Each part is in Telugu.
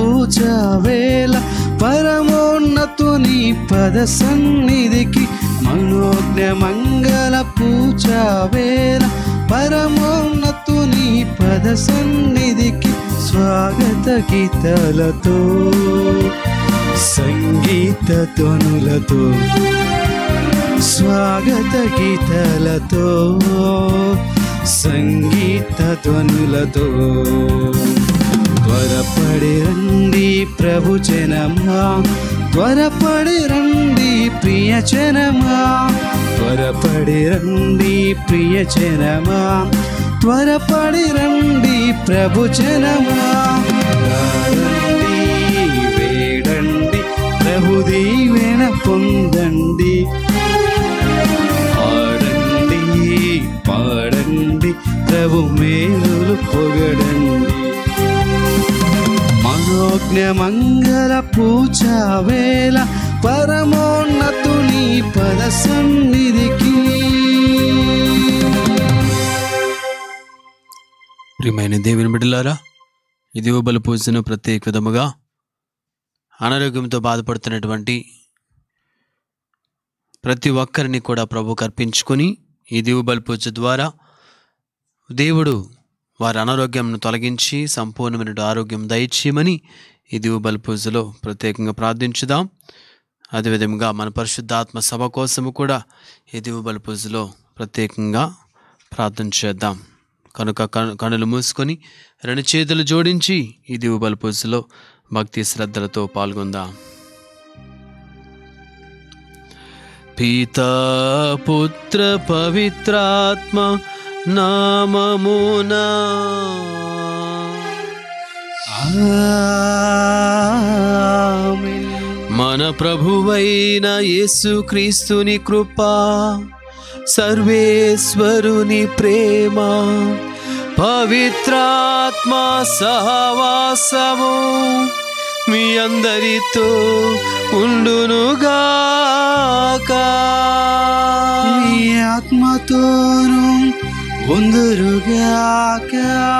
పూజ వేళ పరమోన్నతుని పద సన్నిధికి మనోజ్ఞ మంగళ పూజ వేళ పరమోన్నతుని పద సన్నిధికి స్వాగత గీతాలతో సంగీత ధ్వనులతో స్వాగత గీతాలతో సంగీత ధ్వనులతో త్వరపడి రండి ప్రభు జనమా త్వరపడి రండి ప్రియ జనమా త్వరపడి రండి ప్రియ జనమా త్వరపడి రండి ప్రభు జనమా రండి వేడండి ప్రభు దీవెన పొందండి ఆడండి పాడండి ప్రభు మేలులు పొగడండి మనోజ్ఞ మంగళ పూజ వేళ పరమోన్నతుని పద సన్నిధికి ప్రియమైన దేవుని బిడ్డలారా ఇది బలి పూజను ప్రత్యేక విధముగా అనారోగ్యంతో బాధపడుతున్నటువంటి ప్రతి ఒక్కరిని కూడా ప్రభుకు అర్పించుకొని ఈ దివు బలి పూజ ద్వారా దేవుడు వారి అనారోగ్యంను తొలగించి సంపూర్ణమైన ఆరోగ్యం దయచేయమని ఈ దివు బలి పూజలో ప్రత్యేకంగా ప్రార్థించుదాం అదేవిధంగా మన పరిశుద్ధాత్మ సభ కోసము కూడా ఈ దివు బలి పూజలో ప్రత్యేకంగా ప్రార్థన చేద్దాం కనుక కను- కనులు మూసుకొని రెండు చేతులు జోడించి ఈ దివు బలి పూజలో భక్తి శ్రద్ధలతో పాల్గొందాం పితా పుత్ర పవిత్రాత్మ నామమునా ఆమేన్. మన ప్రభువైన యేసుక్రీస్తుని కృప సర్వేశ్వరుని ప్రేమ పవిత్రాత్మ సహవాసము మీ అందరితో ఉండునుగాక మీ ఆత్మతోను ఉందురుగాక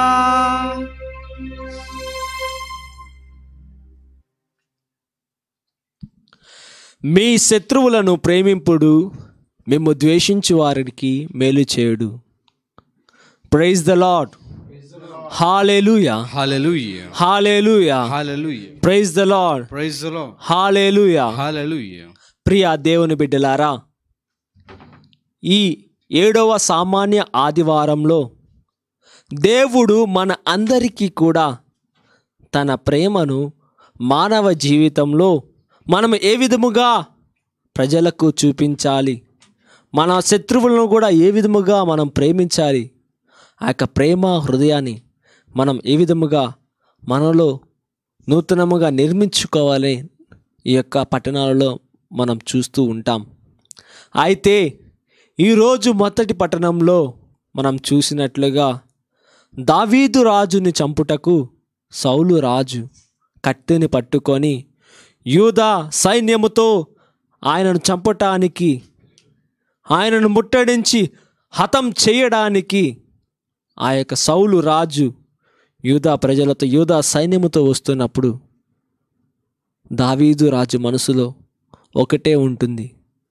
మీ శత్రువులను ప్రేమింపుడు మేము ద్వేషించు వారికి మేలు చేయుడు praise the lord hallelujah hallelujah hallelujah hallelujah praise the lord praise the lord hallelujah hallelujah ప్రియ దేవుని బిడ్డలారా ఈ ఏడవ సామాన్య ఆదివారంలో దేవుడు మన అందరికీ కూడా తన ప్రేమను మానవ జీవితంలో మనం ఏ విధముగా ప్రజలకు చూపించాలి మన శత్రువులను కూడా ఏ విధముగా మనం ప్రేమించాలి ఆ యొక్క ప్రేమ హృదయాన్ని మనం ఏ విధముగా మనలో నూతనముగా నిర్మించుకోవాలి ఈ యొక్క పట్టణాలలో మనం చూస్తూ ఉంటాం అయితే ఈరోజు మొదటి పట్టణంలో మనం చూసినట్లుగా దావీదు రాజుని చంపుటకు సౌలు రాజు కత్తిని పట్టుకొని యూదా సైన్యముతో ఆయనను చంపటానికి ఆయనను ముట్టడించి హతం చేయడానికి ఆ యొక్క సౌలు రాజు యూదా ప్రజలతో యూదా సైన్యముతో వస్తున్నప్పుడు దావీదు రాజు మనసులో ఒకటే ఉంటుంది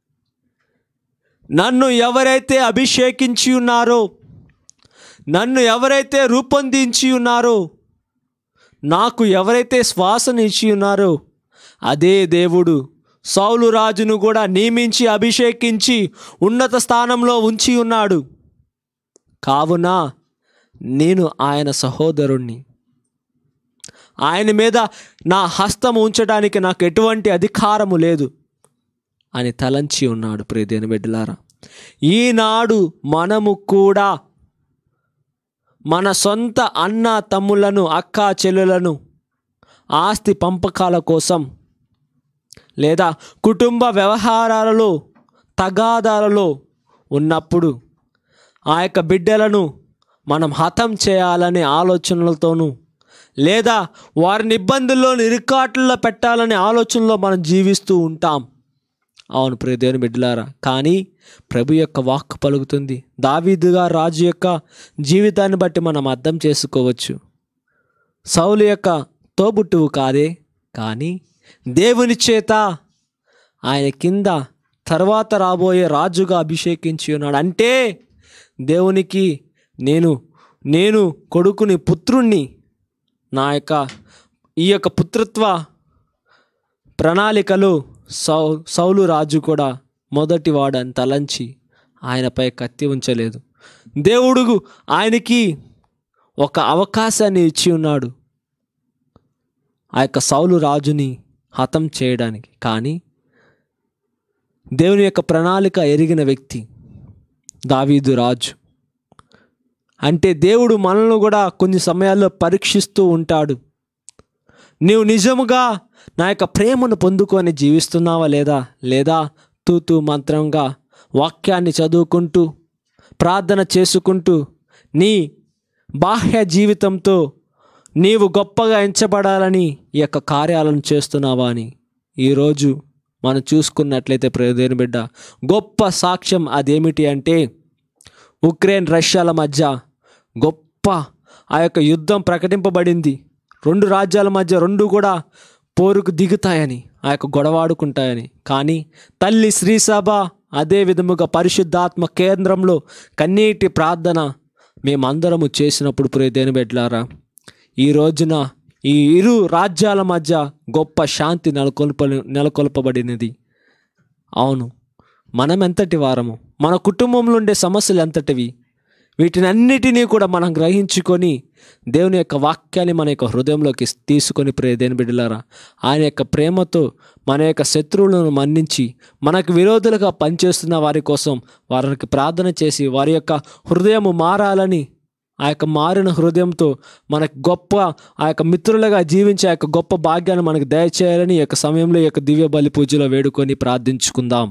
నన్ను ఎవరైతే అభిషేకించి ఉన్నారో నన్ను ఎవరైతే రూపొందించి ఉన్నారో నాకు ఎవరైతే శ్వాసను ఇచ్చి ఉన్నారో అదే దేవుడు సౌలు రాజును కూడా నియమించి అభిషేకించి ఉన్నత స్థానంలో ఉంచి ఉన్నాడు కావున నేను ఆయన సహోదరుణ్ణి ఆయన మీద నా హస్తం ఉంచడానికి నాకు ఎటువంటి అధికారము లేదు అని తలంచి ఉన్నాడు ప్రియదేని బిడ్డలారా ఈనాడు మనము కూడా మన సొంత అన్న తమ్ములను అక్క చెల్లెలను ఆస్తి పంపకాల కోసం లేదా కుటుంబ వ్యవహారాలలో తగాదాలలో ఉన్నప్పుడు ఆ యొక్క బిడ్డలను మనం హతం చేయాలనే ఆలోచనలతోనూ లేదా వారిని ఇబ్బందుల్లో ఇరుకాట్లలో పెట్టాలనే ఆలోచనలో మనం జీవిస్తూ ఉంటాం అవును ప్రియ దేవుని బిడ్డలారా కానీ ప్రభు యొక్క వాక్కు పలుకుతుంది దావీదుగా రాజు యొక్క జీవితాన్ని బట్టి మనం అర్థం చేసుకోవచ్చు సౌలు యొక్క తోబుట్టువు కాదే కానీ దేవుని చేత ఆయన కింద తర్వాత రాబోయే రాజుగా అభిషేకించి ఉన్నాడు అంటే దేవునికి నేను నేను కొడుకుని పుత్రుణ్ణి నా యొక్క ఈ యొక్క పుత్రత్వ ప్రణాళికలు సౌ సౌలు రాజు కూడా మొదటి వాడని తలంచి ఆయనపై కత్తి ఉంచలేదు దేవుడు ఆయనకి ఒక అవకాశాన్ని ఇచ్చి ఉన్నాడు ఆ యొక్క సౌలు రాజుని హతం చేయడానికి కానీ దేవుని యొక్క ప్రణాళిక ఎరిగిన వ్యక్తి దావీదు రాజు అంటే దేవుడు మనల్ని కూడా కొన్ని సమయాల్లో పరీక్షిస్తూ ఉంటాడు నీవు నిజముగా నా యొక్క ప్రేమను పొందుకొని జీవిస్తున్నావా లేదా లేదా తూతూ మంత్రంగా వాక్యాన్ని చదువుకుంటూ ప్రార్థన చేసుకుంటూ నీ బాహ్య జీవితంతో నీవు గొప్పగా ఎంచబడాలని ఈ యొక్క కార్యాలను చేస్తున్నావా అని ఈరోజు మనం చూసుకున్నట్లయితే ప్రయోజన బిడ్డ గొప్ప సాక్ష్యం అదేమిటి అంటే ఉక్రెయిన్ రష్యాల మధ్య గొప్ప ఆ యొక్క యుద్ధం ప్రకటింపబడింది రెండు రాజ్యాల మధ్య రెండు కూడా పోరుకు దిగుతాయని ఆ యొక్క గొడవాడుకుంటాయని కానీ తల్లి శ్రీసభ అదే విధముగా పరిశుద్ధాత్మ కేంద్రంలో కన్నీటి ప్రార్థన మేమందరము చేసినప్పుడు ప్రియదేని బిడ్డలారా ఈ రోజున ఈ ఇరు రాజ్యాల మధ్య గొప్ప శాంతి నెలకొల్ప నెలకొల్పబడినది అవును మనం ఎంతటి వారము మన కుటుంబంలో ఉండే సమస్యలు ఎంతటివి వీటిని అన్నిటినీ కూడా మనం గ్రహించుకొని దేవుని యొక్క వాక్యాన్ని మన యొక్క హృదయంలోకి తీసుకొని ప్రే దేని బిడ్డలారా ఆయన యొక్క ప్రేమతో మన యొక్క శత్రువులను మన్నించి మనకు విరోధులుగా పనిచేస్తున్న వారి కోసం వారికి ప్రార్థన చేసి వారి యొక్క హృదయము మారాలని ఆ యొక్క మారిన హృదయంతో మనకు గొప్ప ఆ యొక్క మిత్రులుగా జీవించే ఆ యొక్క గొప్ప భాగ్యాన్ని మనకు దయచేయాలని ఈ యొక్క సమయంలో ఈ యొక్క దివ్య బలి పూజలో వేడుకొని ప్రార్థించుకుందాం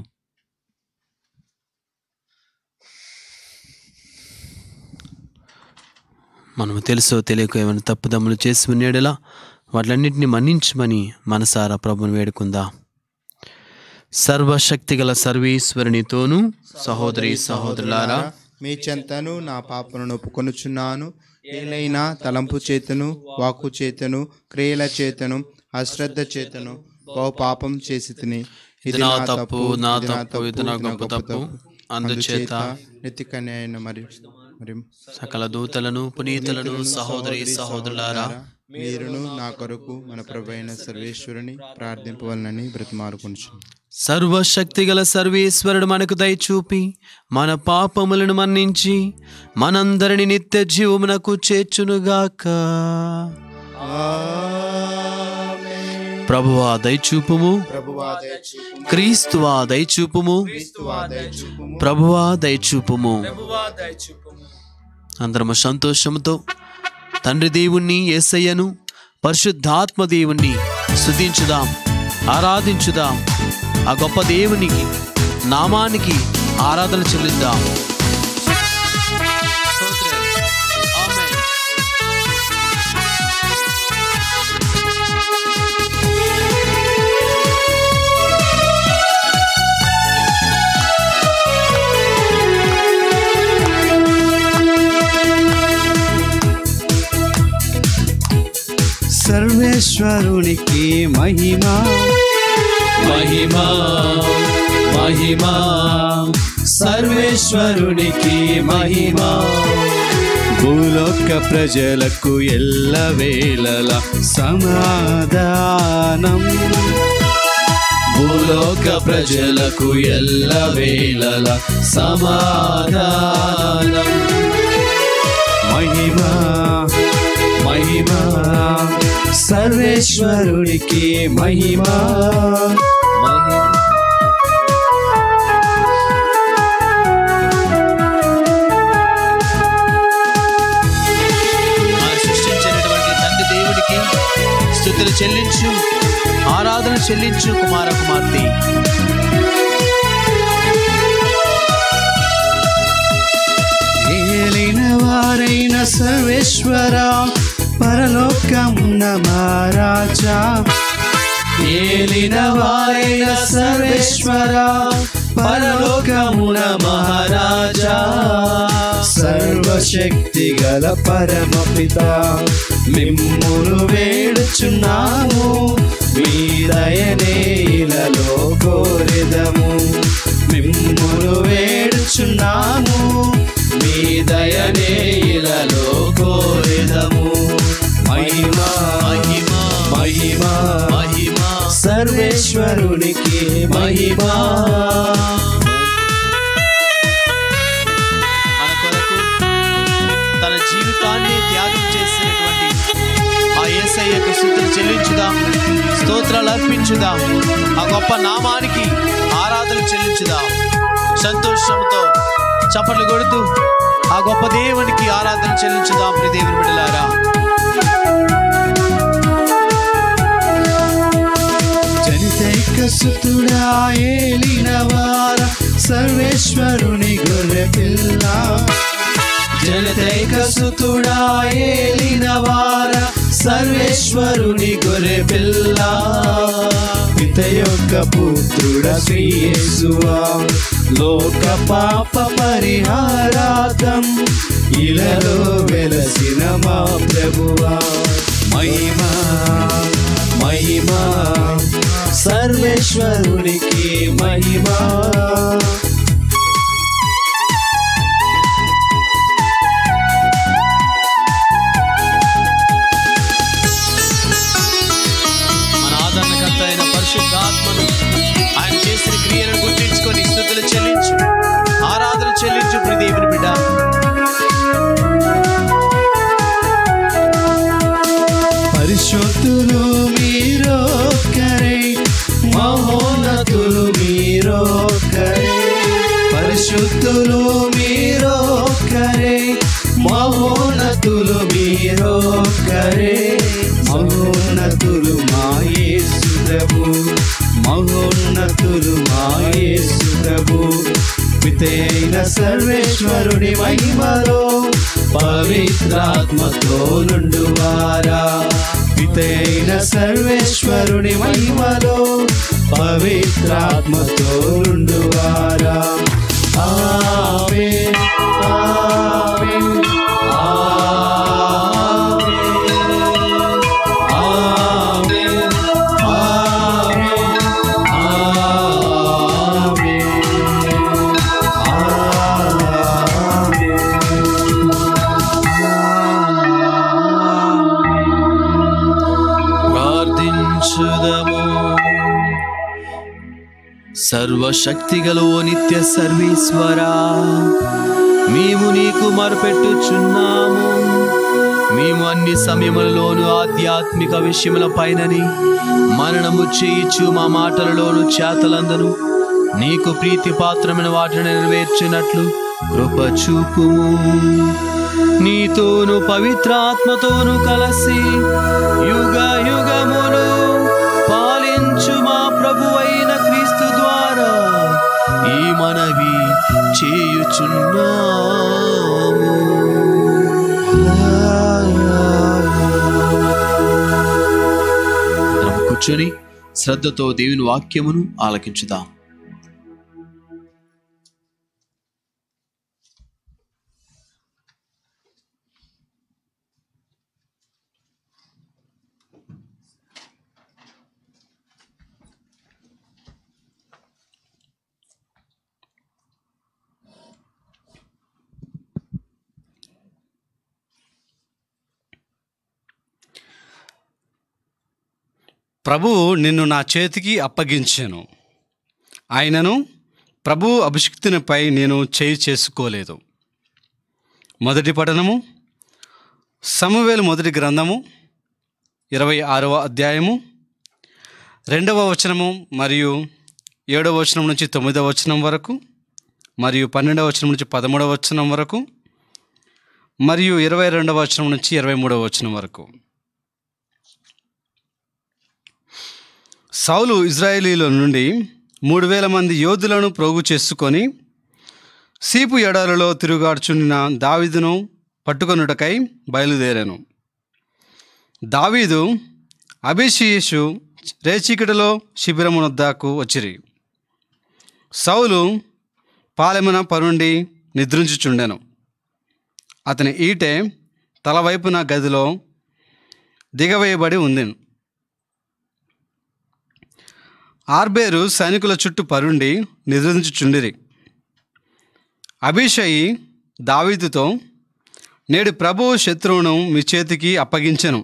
మనము తెలుసో తెలియక ఏమైనా తప్పుదమ్ములు చేసి ఉన్నేడలా వాటిలన్నింటినీ మన్నించమని మనసారా ప్రభుని వేడుకుందా సర్వశక్తిగల సర్వేశ్వరునితోనూ సహోదరి సహోదరులారా మీ చెంతను నా పాపను ఒప్పుకొనుచున్నాను ఏలైనా తలంపు చేతను వాక్కు చేతను క్రియల చేతను అశ్రద్ధ చేతను బహు పాపం చేసి తిని ఇది నా తప్పు, నా తప్పు, ఇది నా గొప్ప తప్పు. అందుచేత నెత్తికన్యైన మరి మరి సకల దూతలను పునీతులను సహోదరి సహోదరులారా మీరును నా కొరకు మన ప్రభు అయిన సర్వేశ్వరుని ప్రార్థింపవలనని బ్రతిమారుకొనుచు సర్వశక్తిగల సర్వేశ్వరుడు మనకు దయచూపి మన పాపములను మన్నించి మనందరిని నిత్య జీవమునకు చేర్చునుగాక ప్రభువా దయచూపుము ప్రభువా దయచూపుము క్రీస్తువా దయచూపుము క్రీస్తువా దయచూపుము ప్రభువా దయచూపుము అందరము సంతోషంతో తండ్రి దేవుణ్ణి యేసయ్యను పరిశుద్ధాత్మ దేవుణ్ణి స్తుతించుదాం ఆరాధించుదాం ఆ గొప్ప దేవునికి నామానికి ఆరాధన చెల్లిద్దాం స్తోత్రం. ఆమేన్. సర్వేశ్వరునికి మహిమా మహిమా మహిమా సర్వేశ్వరునికి మహిమా భూలోక ప్రజలకు ఎల్లవేళల సమాధానం భూలోక ప్రజలకు ఎల్ల వేళల సమాధానం మహిమా మహిమా సర్వేశ్వరునికి మహిమా మన సృష్టించినటువంటి తండ్రి దేవుడికి స్థుతులు చెల్లించు ఆరాధన చెల్లించు కుమార కుమార్తె ఏలిన వారైన సర్వేశ్వర పరలోకమున్న మహారాజా ఏలిన వారైన సర్వేశ్వర పరలోకమున మహారాజా సర్వశక్తి గల పరమపిత మిమ్మును వేడుచున్నాము మీ దయనే ఇలలో కోరెదము మిమ్మును వేడుచున్నాము మీ దయనే ఇలలో కోరెదము మహిమా మహిమా మహిమా మహిమా సర్వేశ్వరునికి మహిమా మన కొరకు తన జీవితాన్ని త్యాగం చేసినటువంటి ఆ యేసయ్యకు స్థుతులు చెల్లించుదాం స్తోత్రాలు అర్పించుదాం ఆ గొప్ప నామానికి ఆరాధన చెల్లించుదాం సంతోషంతో చప్పట్లు కొడుతూ ఆ గొప్ప దేవునికి ఆరాధన చెల్లించుదాం ప్రియ దేవుని బిడ్డలారా జనితైక సుతుడా ఏలినవార సర్వేశ్వరుని గొర్రె పిల్ల జనితైక సుతుడా ఏలినవార సర్వేశ్వరుని గొర్రె పిల్ల పిత యొక్క పుత్రుడ శ్రీయేసువా లోక పాప పరిహారార్థం ఇలలో వెలసిన మా ప్రభువా మహిమా మహిమా సర్వేశ్వరునికి మహిమా మన ఆదరణకర్త అయిన పరిశుద్ధాత్మను ఆయన చేసిన క్రియలను గుర్తించుకొని స్థుతులు చెల్లించు ఆరాధన చెల్లించు ప్రియ దేవుని బిడ్డ పరిశుద్ధులు మీరొక్కరే మహోన్నతులు మీరొక్కరే పరిశుద్ధులు మీరొక్కరే మహోన్నతులు మీరొక్కరే మహోన్నతులు మాయేసు ప్రభు మహోన్నతులు మాయేసు ప్రభు పితైన సర్వేశ్వరుడి మహిమలో పవిత్రాత్మతో నుండువారా పితైన సర్వేశ్వరుని మహిమలో పవిత్రాత్మతో నుండువారా ఆమె ఆమె ఆమె ఆమె ఆమె ప్రార్థించుదము సర్వశక్తిగల ఓ నిత్య సర్వీశ్వరా మేము నీకు మొరపెట్టుచున్నాము మేము అన్ని సమయములలోను ఆధ్యాత్మిక విషయముల పైనని మరణము చేయిచు మా మాటలలోను చేతలందను నీకు ప్రీతి పాత్రమైన వాటిని నెరవేర్చినట్లు కృప చూపుము నీతోను పవిత్రాత్మతోను కలసి యుగ యుగములు పాలించు మా ప్రభువైన క్రీస్తు ద్వారా ఈ మనవి చేయుచున్నాము మనం కూర్చొని శ్రద్ధతో దేవుని వాక్యమును ఆలకించుదాం ప్రభువు నిన్ను నా చేతికి అప్పగించాను ఆయనను ప్రభు అభిషిక్తునిపై నేను చేయి చేసుకోలేదు మొదటి పఠనము సమవేలు మొదటి గ్రంథము ఇరవై ఆరవ అధ్యాయము రెండవ వచనము మరియు ఏడవ వచనం నుంచి తొమ్మిదవ వచనం వరకు మరియు పన్నెండవ వచనం నుంచి పదమూడవ వచనం వరకు మరియు ఇరవై రెండవ వచనం నుంచి ఇరవై మూడవ వచనం వరకు సౌలు ఇజ్రాయేలీల నుండి మూడు వేల మంది యోధులను ప్రోగు చేసుకొని సీపు ఎడారిలో తిరుగాడుచున్న దావీదును పట్టుకొనుటకై బయలుదేరాను దావీదు అభిషేషు రేచీకటిలో శిబిరమునొద్దకు వచ్చిరి సౌలు పాలెమున పరుండి నిద్రించుచుండెను అతని ఈటె తలవైపున గదిలో దిగవేయబడి ఉంది ఆర్బేరు సైనికుల చుట్టూ పరుండి నిద్రించుచుండిరి అభిషయి దావీదుతో నేడు ప్రభువు శత్రువును మీ చేతికి అప్పగించెను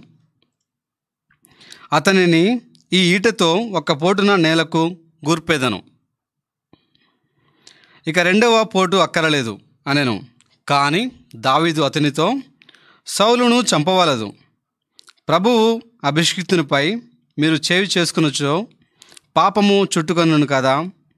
అతనిని ఈ ఈటతో ఒక పోటున నేలకు గూర్పేదను ఇక రెండవ పోటు అక్కరలేదు అనెను కానీ దావీదు అతనితో సౌలును చంపవలదు ప్రభువు అభిషిక్తునిపై మీరు చేవి చేసుకునొచ్చో పాపము చుట్టుకొనను కదా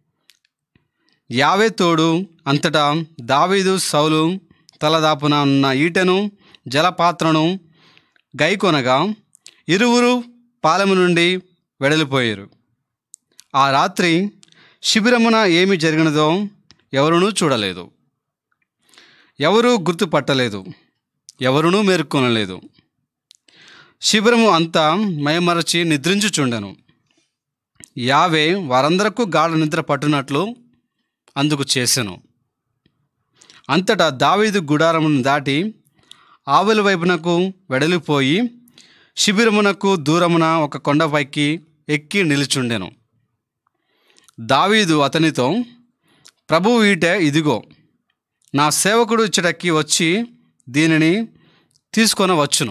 యావే తోడు అంతటా దావీదు సౌలు తలదాపున ఉన్న ఈటెను జలపాత్రను గైకొనగా ఇరువురు పాలెము నుండి వెడలిపోయారు ఆ రాత్రి శిబిరమున ఏమి జరిగినదో ఎవరునూ చూడలేదు ఎవరూ గుర్తుపట్టలేదు ఎవరునూ మేర్కొనలేదు శిబిరము అంతా మయమరచి నిద్రించుచుండెను యావే వారందరకు గాఢ నిద్ర పట్టునట్లు అందుకు చేసెను అంతటా దావీదు గుడారమును దాటి ఆవుల వైపునకు వెడలిపోయి శిబిరమునకు దూరమున ఒక కొండపైకి ఎక్కి నిలుచుండెను దావీదు అతనితో ప్రభువు ఈటే ఇదిగో నా సేవకుడు ఇచ్చటకి వచ్చి దీనిని తీసుకొనవచ్చును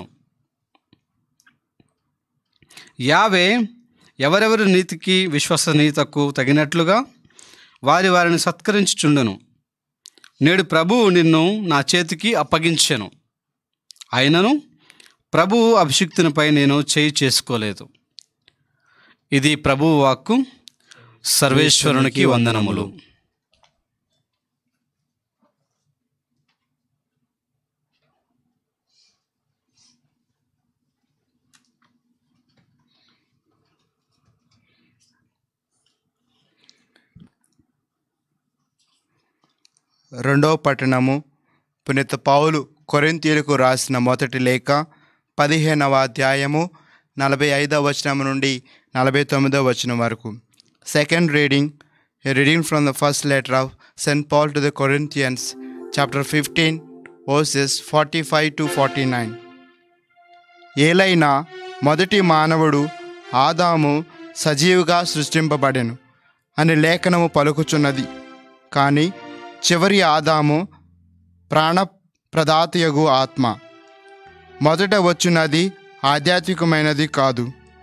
యావే ఎవరెవరి నీతికి విశ్వసనీయతకు తగినట్లుగా వారి వారిని సత్కరించుచుండెను నేడు ప్రభువు నిన్ను నా చేతికి అప్పగించెను అయినను ప్రభువు అభిషిక్తునిపై నేను చేయి చేసుకోలేదు ఇది ప్రభువు వాక్కు సర్వేశ్వరునికి వందనములు రెండవ పట్టణము పునీత పౌలు కొరింతీయులకు రాసిన మొదటి లేఖ పదిహేనవ అధ్యాయము నలభై ఐదవ వచనం నుండి నలభై తొమ్మిదవ వచనం వరకు second reading reading from the first letter of saint Paul to the Corinthians chapter fifteen verses forty five to forty nine ఏలైనా మొదటి మానవుడు ఆదాము సజీవుగా సృష్టింపబడెను అని లేఖనము పలుకుచున్నది కానీ చివరి ఆదాము ప్రాణ ప్రదాతయగు ఆత్మ మొదట వచ్చినది ఆధ్యాత్మికమైనది కాదు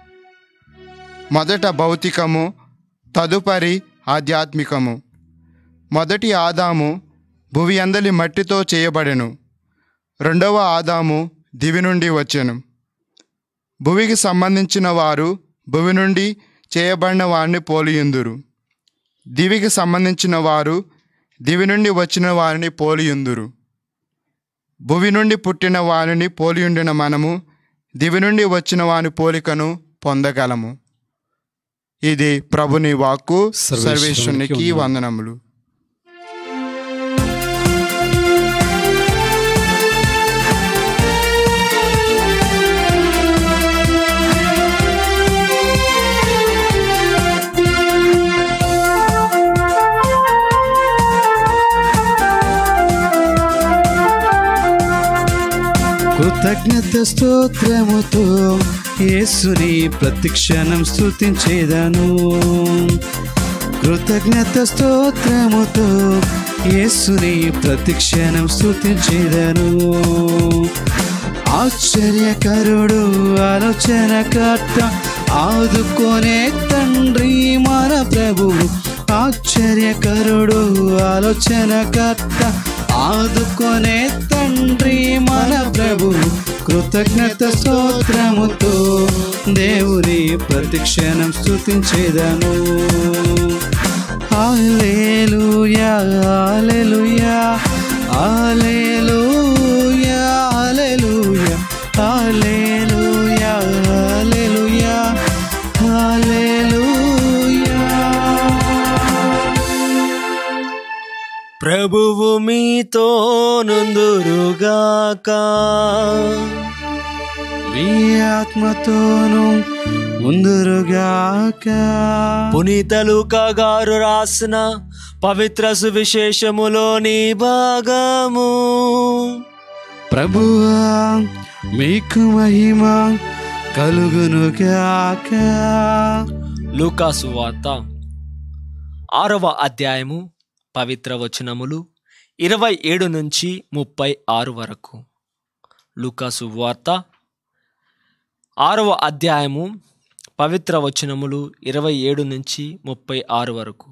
మొదట భౌతికము తదుపరి ఆధ్యాత్మికము మొదటి ఆదాము భువి అందలి మట్టితో చేయబడెను రెండవ ఆదాము దివి నుండి వచ్చెను భువికి సంబంధించిన వారు భువి నుండి చేయబడిన వారిని పోలియుందురు దివికి సంబంధించిన వారు దివి నుండి వచ్చిన వారిని పోలియుందురు భువి నుండి పుట్టిన వారిని పోలియుండిన మనము దివి నుండి వచ్చిన వాని పోలికను పొందగలము ఇది ప్రభుని వాక్కు సర్వేశ్వరునికి సర్వేశ్వరునికి వందనములు. వందనములు కృతజ్ఞత స్తోత్రముతో యేసుని ప్రతిక్షణం స్తుతించేదను కృతజ్ఞత స్తోత్రముతో యేసుని ప్రతిక్షణం స్తుతించేదను ఆశ్చర్యకరుడు ఆలోచనకర్త ఆదుకొనే తండ్రి మన ప్రభువు ఆశ్చర్యకరుడు ఆలోచనకర్త ఆదుకొనే తండ్రి మన ప్రభు కృతజ్ఞత స్తోత్రముతో దేవుని ప్రతిక్షణం స్తుతించేదను హల్లెలూయా హల్లెలూయా హల్లెలూయా హల్లెలూయా హల్లెలూయా హల్లెలూయా హల్లెలూయా ప్రభువు మీతో నుందురుగాక మీ ఆత్మతోను ముందురుగాక పునీత లూకా గారు రాసిన పవిత్ర సువిశేషములోని భాగము ప్రభువా మీకు మహిమ కలుగునుగాక లూకాసు వార్త ఆరవ అధ్యాయము పవిత్ర వచనములు ఇరవై ఏడు నుంచి ముప్పై ఆరు వరకు లూకాసు వార్త ఆరవ అధ్యాయము పవిత్ర వచనములు ఇరవై ఏడు నుంచి ముప్పై ఆరు వరకు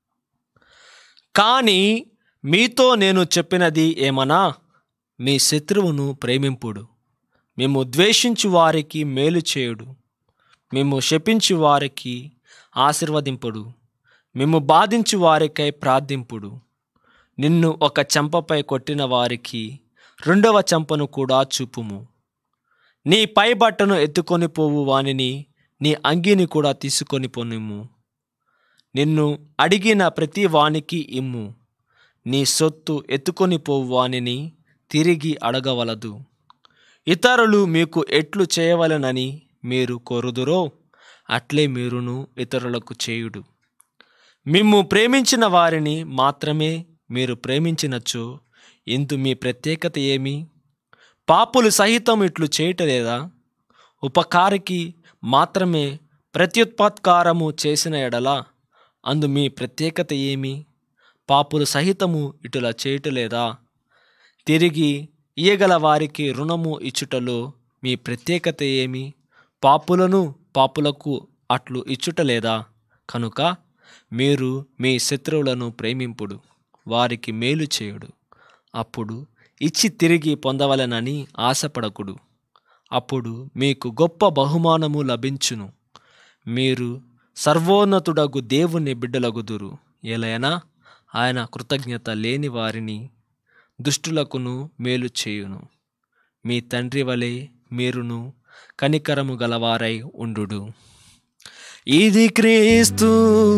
కానీ మీతో నేను చెప్పినది ఏమనా మీ శత్రువును ప్రేమింపుడు మేము ద్వేషించు వారికి మేలు చేయుడు మేము శపించు వారికి ఆశీర్వదింపుడు మేము బాధించు వారికై ప్రార్థింపుడు నిన్ను ఒక చెంపపై కొట్టిన వారికి రెండవ చెంపను కూడా చూపుము నీ పై బట్టను ఎత్తుకొని పోవు వానిని నీ అంగీని కూడా తీసుకొని పోనిమ్ము నిన్ను అడిగిన ప్రతి వానికి ఇమ్ము నీ సొత్తు ఎత్తుకొని పోవు వానిని తిరిగి అడగవలదు ఇతరులు మీకు ఎట్లు చేయవలెనని మీరు కోరుదురో అట్లే మీరును ఇతరులకు చేయుడు మిమ్ము ప్రేమించిన వారిని మాత్రమే మీరు ప్రేమించినచో ఇందు మీ ప్రత్యేకత ఏమి పాపులు సహితం ఇట్లు చేయటలేదా ఉపకారికి మాత్రమే ప్రత్యుత్పత్కారము చేసిన ఎడల అందు మీ ప్రత్యేకత ఏమి పాపులు సహితము ఇటులా చేయటలేదా తిరిగి ఇయ్యగల వారికి రుణము ఇచ్చుటలో మీ ప్రత్యేకత ఏమి పాపులను పాపులకు అట్లు ఇచ్చుటలేదా కనుక మీరు మీ శత్రువులను ప్రేమింపుడు వారికి మేలు చేయుడు అప్పుడు ఇచ్చి తిరిగి పొందవలెనని ఆశపడకుడు అప్పుడు మీకు గొప్ప బహుమానము లభించును మీరు సర్వోన్నతుడగు దేవుని బిడ్డలగుదురు ఎలైనా ఆయన కృతజ్ఞత లేని వారిని దుష్టులకును మేలు చేయును మీ తండ్రి వలె మీరును కనికరము గలవారై ఉండు ఇది క్రీస్తు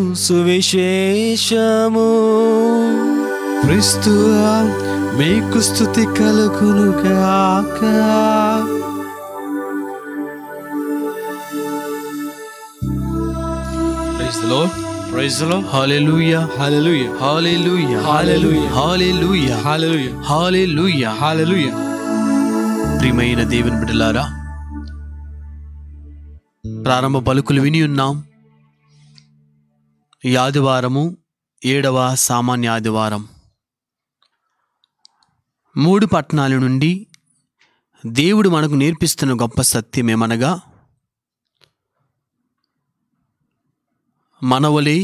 సువిశేషము క్రీస్తువా మీకు స్థుతి కలుగునుగాక ప్రైజ్ ది లార్డ్ ప్రైజ్ లో హల్లెలూయా హల్లెలూయా హల్లెలూయా హల్లెలూయా. హల్లెలూయా హల్లెలూయా హల్లెలూయా హల్లెలూయా ప్రియమైన దేవుని బిడ్డలారా ప్రారంభ పలుకులు విని ఉన్నాం ఈ ఆదివారము ఏడవ సామాన్య ఆదివారం మూడు పట్టణాల నుండి దేవుడు మనకు నేర్పిస్తున్న గొప్ప సత్యం ఏమనగా మనవలే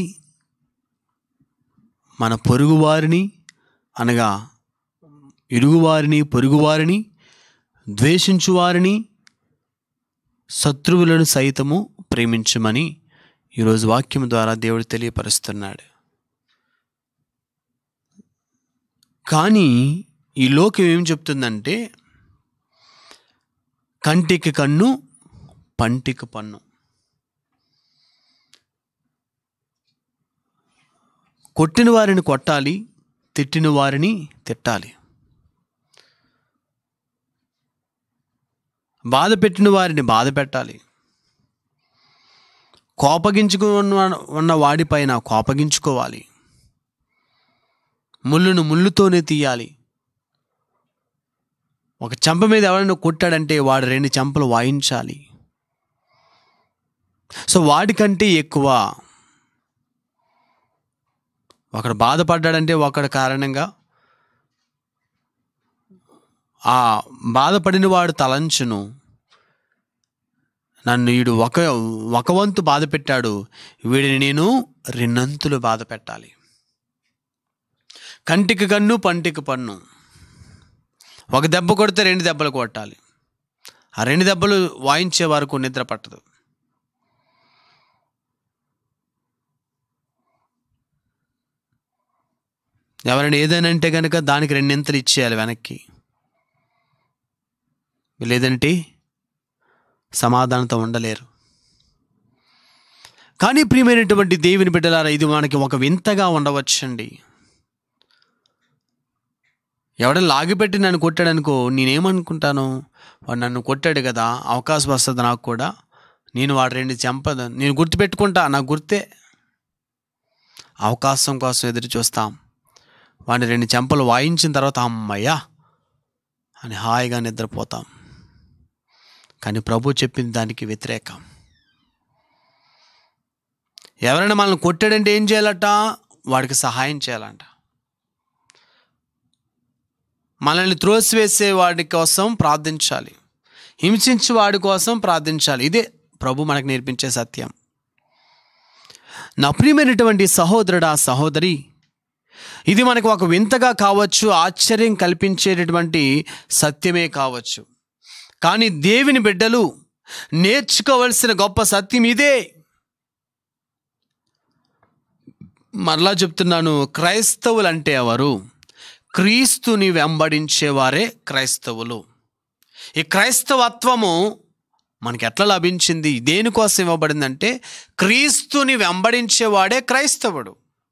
మన పొరుగువారిని అనగా ఇరుగువారిని పొరుగువారిని ద్వేషించువారిని శత్రువులను సైతము ప్రేమించమని ఈరోజు వాక్యం ద్వారా దేవుడు తెలియపరుస్తున్నాడు కానీ ఈ లోకం ఏం చెప్తుందంటే కంటికి కన్ను పంటికి పన్ను కొట్టిన వారిని కొట్టాలి తిట్టిన వారిని తిట్టాలి బాధ పెట్టిన వారిని బాధ పెట్టాలి కోపగించుకున్న ఉన్న వాడిపైన కోపగించుకోవాలి ముళ్ళును ముళ్ళుతోనే తీయాలి ఒక చెంప మీద ఎవరైనా కొట్టాడంటే వాడు రెండు చెంపలు వాయించాలి సో వాడికంటే ఎక్కువ ఒకడు బాధపడ్డాడంటే ఒకడి కారణంగా ఆ బాధపడిన వాడు తలంచును నన్ను వీడు ఒక ఒక వంతు బాధ పెట్టాడు వీడిని నేను రెండంతులు బాధ పెట్టాలి కంటికి కన్ను పంటికి పన్ను ఒక దెబ్బ కొడితే రెండు దెబ్బలు కొట్టాలి ఆ రెండు దెబ్బలు వాయించే వరకు నిద్ర పట్టదు ఎవరైనా ఏదైనా అంటే కనుక దానికి రెండింతలు ఇచ్చేయాలి వెనక్కి లేదంటే సమాధానంతో ఉండలేరు కానీ ప్రియమైనటువంటి దేవుని బిడ్డలారా ఇది మనకి ఒక వింతగా ఉండవచ్చండి ఎవడ లాగిపెట్టి నన్ను కొట్టాడనుకో నేనేమనుకుంటాను వాడు నన్ను కొట్టాడు కదా అవకాశం వస్తుంది నాకు కూడా నేను వాడు రెండు చెంపద నేను గుర్తుపెట్టుకుంటా నాకు గుర్తే అవకాశం కోసం ఎదురు చూస్తాం వాడిని రెండు చెంపలు వాయించిన తర్వాత అమ్మయ్యా అని హాయిగా నిద్రపోతాం కానీ ప్రభు చెప్పింది దానికి వ్యతిరేకం ఎవరైనా మనల్ని కొట్టాడంటే ఏం చేయాలట వాడికి సహాయం చేయాలంట మనల్ని త్రోసివేసే వాడి కోసం ప్రార్థించాలి హింసించి వాడి కోసం ప్రార్థించాలి ఇదే ప్రభు మనకు నేర్పించే సత్యం నా ప్రియమైనటువంటి సహోదరుడా సహోదరి ఇది మనకు ఒక వింతగా కావచ్చు ఆశ్చర్యం కల్పించేటటువంటి సత్యమే కావచ్చు కానీ దేవుని బిడ్డలు నేర్చుకోవలసిన గొప్ప సత్యం ఇదే మరలా చెప్తున్నాను క్రైస్తవులు అంటే ఎవరు క్రీస్తుని వెంబడించేవారే క్రైస్తవులు ఈ క్రైస్తవత్వము మనకి ఎట్లా లభించింది దేనికోసం ఇవ్వబడిందంటే క్రీస్తుని వెంబడించేవాడే క్రైస్తవుడు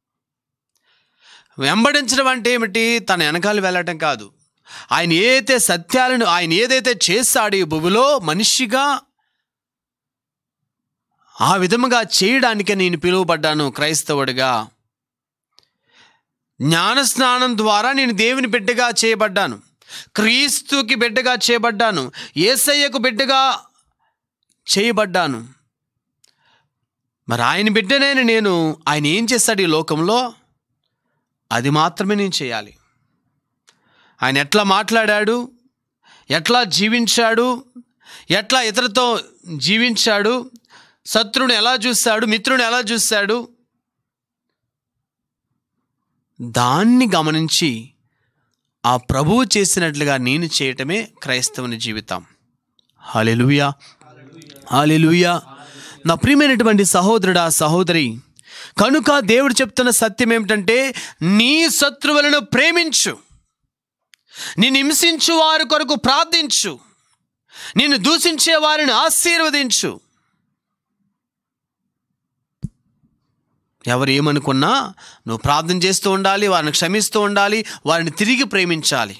వెంబడించడం అంటే ఏమిటి తన వెనకాల వెళ్ళటం కాదు ఆయన ఏదైతే సత్యాలను ఆయన ఏదైతే చేస్తాడో ఈ భూమిలో మనిషిగా ఆ విధముగా చేయడానికే నేను పిలువబడ్డాను క్రైస్తవుడిగా జ్ఞానస్నానం ద్వారా నేను దేవుని బిడ్డగా చేయబడ్డాను క్రీస్తుకి బిడ్డగా చేయబడ్డాను ఏసయ్యకు బిడ్డగా చేయబడ్డాను మరి ఆయన బిడ్డనైన నేను ఆయన ఏం చేస్తాడు ఈ లోకంలో అది మాత్రమే నేను చేయాలి ఆయన ఎట్లా మాట్లాడాడు ఎట్లా జీవించాడు ఎట్లా ఇతరులతో జీవించాడు శత్రుని ఎలా చూశాడు మిత్రుని ఎలా చూశాడు దాన్ని గమనించి ఆ ప్రభువు చేసినట్లుగా నేను చేయటమే క్రైస్తవుని జీవితం హాలెలుయా హాలెలుయా నా ప్రియమైనటువంటి సహోదరుడా సహోదరి కనుక దేవుడు చెప్తున్న సత్యం ఏమిటంటే నీ శత్రువులను ప్రేమించు నిన్ను హింసించు వారి కొరకు ప్రార్థించు నిన్ను దూషించే వారిని ఆశీర్వదించు ఎవరు ఏమనుకున్నా నువ్వు ప్రార్థన చేస్తూ ఉండాలి వారిని క్షమిస్తూ ఉండాలి వారిని తిరిగి ప్రేమించాలి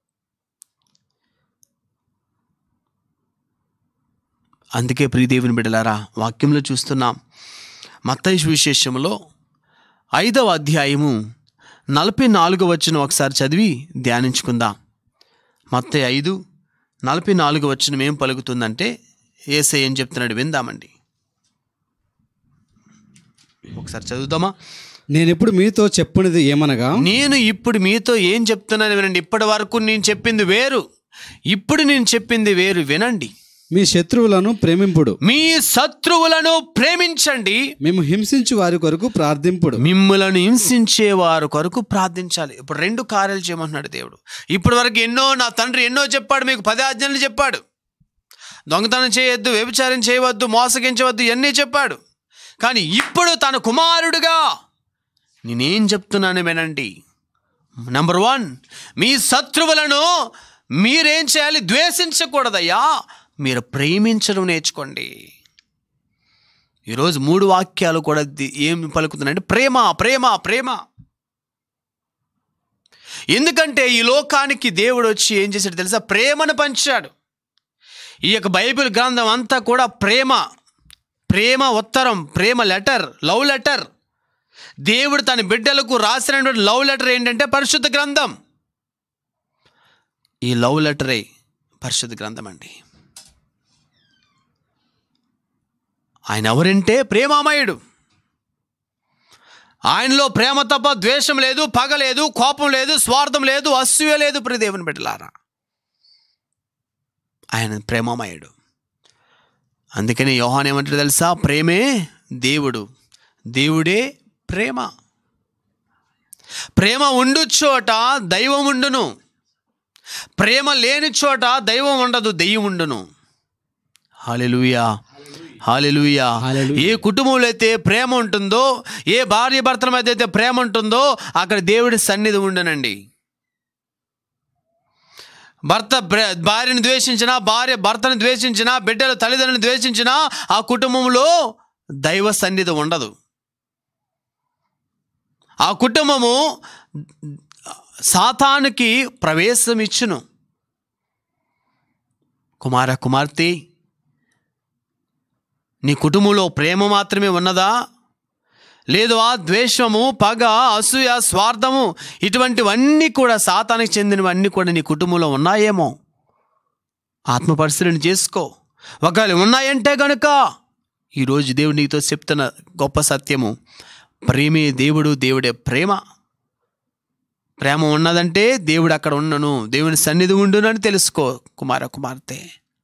అందుకే ప్రియదేవుని బిడ్డలారా వాక్యంలో చూస్తున్నాం మత్తయి విశేషంలో ఐదవ అధ్యాయము నలభై నాలుగు వచ్చిన ఒకసారి చదివి ధ్యానించుకుందాం మత్తయి ఐదు నలభై నాలుగు వచ్చిన ఏం పలుకుతుందంటే ఏసై ఏం చెప్తున్నాడు విందామండి ఒకసారి చదువుదామా నేను ఇప్పుడు మీతో చెప్పినది ఏమనగా నేను ఇప్పుడు మీతో ఏం చెప్తున్నాను వినండి ఇప్పటి వరకు నేను చెప్పింది వేరు ఇప్పుడు నేను చెప్పింది వేరు వినండి మీ శత్రువులను ప్రేమింపుడు మీ శత్రువులను ప్రేమించండి మేము హింసించు వారి కొరకు ప్రార్థింపుడు మిమ్మలను హింసించే వారు కొరకు ప్రార్థించాలి ఇప్పుడు రెండు కార్యాలు చేయమంటున్నాడు దేవుడు ఇప్పటి వరకు ఎన్నో నా తండ్రి ఎన్నో చెప్పాడు మీకు పది ఆజ్ఞలు చెప్పాడు దొంగతనం చేయొద్దు వ్యభిచారం చేయవద్దు మోసగించవద్దు ఇవన్నీ చెప్పాడు కానీ ఇప్పుడు తన కుమారుడుగా నేనేం చెప్తున్నాను వినండి నెంబర్ వన్ మీ శత్రువులను మీరేం చేయాలి ద్వేషించకూడదయ్యా మీరు ప్రేమించడం నేర్చుకోండి ఈరోజు మూడు వాక్యాలు కూడా ది- ఏం పలుకుతున్నాయంటే ప్రేమ ప్రేమ ప్రేమ ఎందుకంటే ఈ లోకానికి దేవుడు వచ్చి ఏం చేశాడు తెలుసా ప్రేమను పంచాడు ఈ యొక్క బైబిల్ గ్రంథం అంతా కూడా ప్రేమ ప్రేమ ఉత్తరం ప్రేమ లెటర్ లవ్ లెటర్ దేవుడు తన బిడ్డలకు రాసినటువంటి లవ్ లెటర్ ఏంటంటే పరిశుద్ధ గ్రంథం ఈ లవ్ లెటరే పరిశుద్ధ గ్రంథం అండి ఆయన ఎవరంటే ప్రేమామయుడు ఆయనలో ప్రేమ తప్ప ద్వేషం లేదు పగ లేదు కోపం లేదు స్వార్థం లేదు అసూయ లేదు ప్రియ దేవుని బిడ్డలారా ఆయన ప్రేమమయుడు అందుకని యోహాన్ ఏమంటాడు తెలుసా ప్రేమే దేవుడు దేవుడే ప్రేమ ప్రేమ ఉండు చోట దైవం ఉండును ప్రేమ లేని చోట దైవం ఉండదు దెయ్యం ఉండును హాలెలుయా హాలెలుయా ఏ కుటుంబంలో అయితే ప్రేమ ఉంటుందో ఏ భార్య భర్తల మధ్య అయితే ప్రేమ ఉంటుందో అక్కడ దేవుడి సన్నిధి ఉండనండి భర్త బ్ర- భార్యను ద్వేషించినా భార్య భర్తను ద్వేషించినా బిడ్డలు తల్లిదండ్రులను ద్వేషించినా ఆ కుటుంబంలో దైవ సన్నిధి ఉండదు ఆ కుటుంబము సాతానుకి ప్రవేశం ఇచ్చును కుమార కుమార్తె నీ కుటుంబంలో ప్రేమ మాత్రమే ఉన్నదా లేదు ఆ ద్వేషము పగ అసూయ స్వార్థము ఇటువంటివన్నీ కూడా సాతానికి చెందినవన్నీ కూడా నీ కుటుంబంలో ఉన్నాయేమో ఆత్మ పరిశీలన చేసుకో ఒకవేళ ఉన్నాయంటే గనుక ఈరోజు దేవుడు నీతో చెప్తున్న గొప్ప సత్యము ప్రేమే దేవుడు దేవుడే ప్రేమ ప్రేమ ఉన్నదంటే దేవుడు అక్కడ ఉండను దేవుని సన్నిధి ఉండును అని తెలుసుకో కుమార కుమార్తె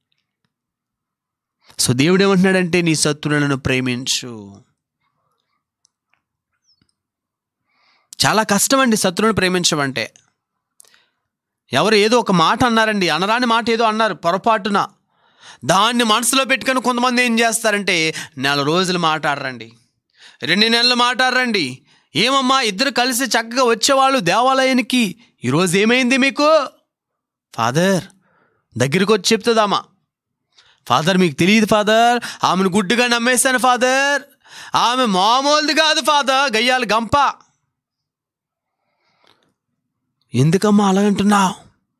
సో దేవుడు ఏమంటున్నాడంటే నీ శత్రువులను ప్రేమించు చాలా కష్టం అండి శత్రువుని ప్రేమించమంటే ఎవరు ఏదో ఒక మాట అన్నారండి అనరాని మాట ఏదో అన్నారు పొరపాటున దాన్ని మనసులో పెట్టుకొని కొంతమంది ఏం చేస్తారంటే నెల రోజులు మాట్లాడరండి రెండు నెలలు మాట్లాడరండి ఏమమ్మా ఇద్దరు కలిసి చక్కగా వచ్చేవాళ్ళు దేవాలయానికి ఈరోజు ఏమైంది మీకు ఫాదర్ దగ్గరికి వచ్చి చెప్తుందామా ఫాదర్ మీకు తెలియదు ఫాదర్ ఆమెను గుడ్డుగా నమ్మేశాను ఫాదర్ ఆమె మామూలుది కాదు ఫాదర్ గయ్యాలి గంప ఎందుకమ్మా అలాగంటున్నావు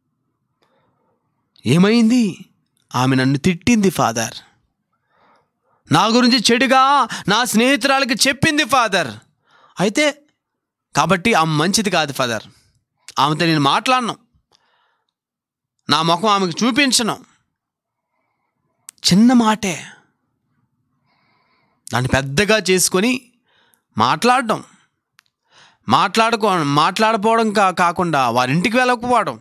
ఏమైంది ఆమె నన్ను తిట్టింది ఫాదర్ నా గురించి చెడుగా నా స్నేహితురాలకి చెప్పింది ఫాదర్ అయితే కాబట్టి ఆమె మంచిది కాదు ఫాదర్ ఆమెతో నేను మాట్లాడను నా ముఖం ఆమెకు చూపించను చిన్న మాటే దాన్ని పెద్దగా చేసుకొని మాట్లాడడం మాట్లాడుకో మాట్లాడపోవడం కా కాకుండా వారింటికి వెళ్ళకపోవడం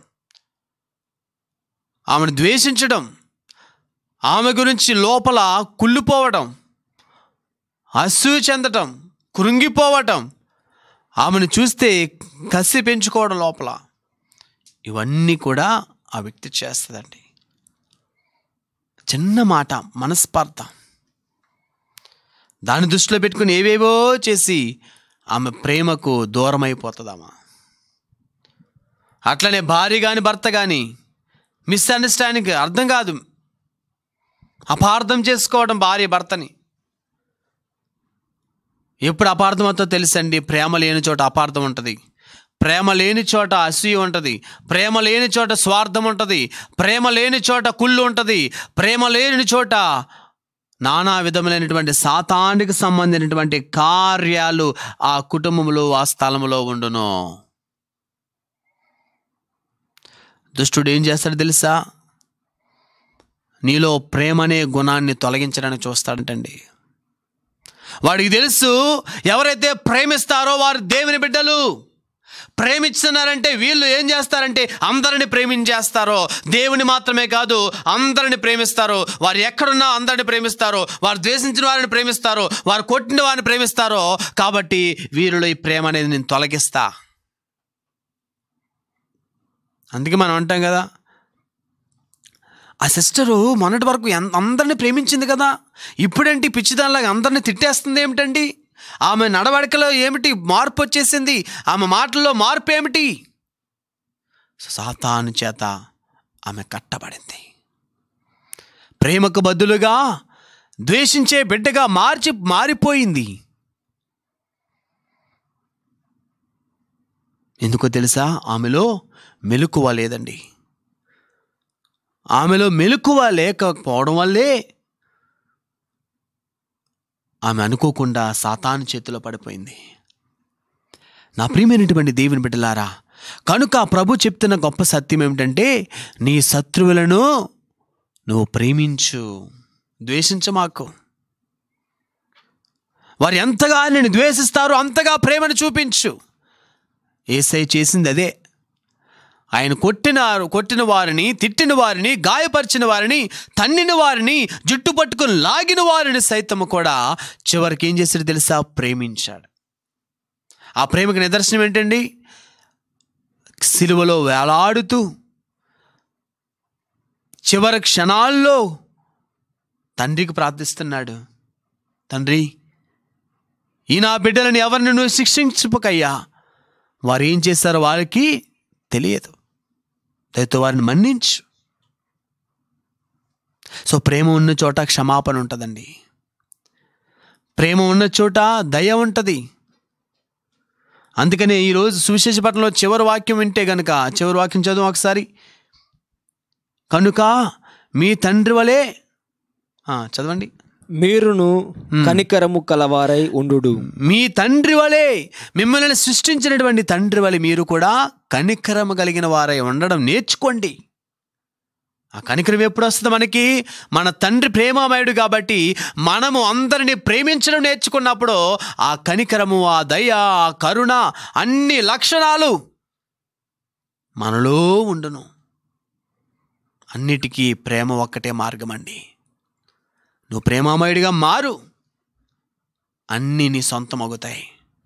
ఆమెను ద్వేషించడం ఆమె గురించి లోపల కుళ్ళిపోవడం అసూయ చెందటం కృంగిపోవటం ఆమెను చూస్తే కసి పెంచుకోవడం లోపల ఇవన్నీ కూడా ఆ వ్యక్తి చేస్తుందండి చిన్న మాట మనస్పర్ధ దాన్ని దృష్టిలో పెట్టుకుని ఏవేవో చేసి ఆమె ప్రేమకు దూరం అయిపోతుందమ్మా అట్లనే భార్య కానీ భర్త కానీ మిస్అండర్స్టాండింగ్ అర్థం కాదు అపార్థం చేసుకోవడం భార్య భర్తని ఎప్పుడు అపార్థం అవుతుందో తెలుసండి ప్రేమ లేని చోట అపార్థం ఉంటుంది ప్రేమ లేని చోట అసూయ ఉంటుంది ప్రేమ లేని చోట స్వార్థం ఉంటుంది ప్రేమ లేని చోట కుళ్ళు ఉంటుంది ప్రేమ లేని చోట నానా విధములైనటువంటి సాతానికి సంబంధించినటువంటి కార్యాలు ఆ కుటుంబంలో ఆ స్థలంలో ఉండును దుష్టుడు ఏం చేస్తాడు తెలుసా నీలో ప్రేమ అనే గుణాన్ని తొలగించడానికి చూస్తాడంటండి వాడికి తెలుసు ఎవరైతే ప్రేమిస్తారో వారు దేవుని బిడ్డలు ప్రేమిస్తున్నారంటే వీళ్ళు ఏం చేస్తారంటే అందరిని ప్రేమించేస్తారో దేవుని మాత్రమే కాదు అందరిని ప్రేమిస్తారు వారు ఎక్కడున్నా అందరిని ప్రేమిస్తారు వారు ద్వేషించిన వారిని ప్రేమిస్తారు వారు కొట్టిన వారిని ప్రేమిస్తారో కాబట్టి వీరిలో ఈ ప్రేమ అనేది నేను తొలగిస్తా అందుకే మనం అంటాం కదా ఆ సిస్టరు మొన్నటి వరకు ఎన్- అందరిని ప్రేమించింది కదా ఇప్పుడేంటి పిచ్చిదానిలాగా అందరిని తిట్టేస్తుంది ఏమిటండి ఆమె నడవడికలో ఏమిటి మార్పు వచ్చేసింది ఆమె మాటల్లో మార్పు ఏమిటి సాతాను చేత ఆమె కట్టబడింది ప్రేమకు బదులుగా ద్వేషించే బిడ్డగా మార్చి మారిపోయింది ఎందుకో తెలుసా ఆమెలో మెలకువ లేదండి ఆమెలో మెలకువ లేకపోవడం వల్లే ఆమె అనుకోకుండా సాతాను చేతిలో పడిపోయింది నా ప్రియమైనటువంటి దేవుని బిడ్డలారా కనుక ప్రభు చెప్తున్న గొప్ప సత్యం ఏమిటంటే నీ శత్రువులను నువ్వు ప్రేమించు ద్వేషించమాకు వారు ఎంతగా నేను ద్వేషిస్తారో అంతగా ప్రేమను చూపించు ఏసై చేసింది అదే ఆయన కొట్టిన కొట్టిన వారిని తిట్టిన వారిని గాయపరిచిన వారిని తన్నిన వారిని జుట్టు పట్టుకుని లాగిన వారిని సైతము కూడా చివరికి ఏం చేశాడు తెలుసా ప్రేమించాడు ఆ ప్రేమకు నిదర్శనం ఏంటండి సిలువలో వేలాడుతూ చివరి క్షణాల్లో తండ్రికి ప్రార్థిస్తున్నాడు తండ్రి ఈ నా బిడ్డలను ఎవరిని నువ్వు శిక్షించుపకయ్యా వారు ఏం చేశారో వారికి తెలియదు దయతో వారిని మన్నించు సో ప్రేమ ఉన్న చోట క్షమాపణ ఉంటుందండి ప్రేమ ఉన్న చోట దయ ఉంటుంది అందుకనే ఈరోజు సువిశేష పట్టణంలో చివరి వాక్యం వింటే గనుక చివరి వాక్యం చదువు ఒకసారి కనుక మీ తండ్రి వలె ఆ, చదవండి మీరును కనికరము కలవారై ఉండు మీ తండ్రి వలె మిమ్మల్ని సృష్టించినటువంటి తండ్రి వలె మీరు కూడా కనికరము కలిగిన వారై ఉండడం నేర్చుకోండి ఆ కనికరం ఎప్పుడు వస్తుంది మనకి మన తండ్రి ప్రేమామయుడు కాబట్టి మనము అందరిని ప్రేమించడం నేర్చుకున్నప్పుడు ఆ కనికరము ఆ దయ ఆ కరుణ అన్ని లక్షణాలు మనలో ఉండును అన్నిటికీ ప్రేమ ఒక్కటే మార్గం అండి నువ్వు ప్రేమామయుడిగా మారు అన్నీ నీ సొంతం అవుతాయి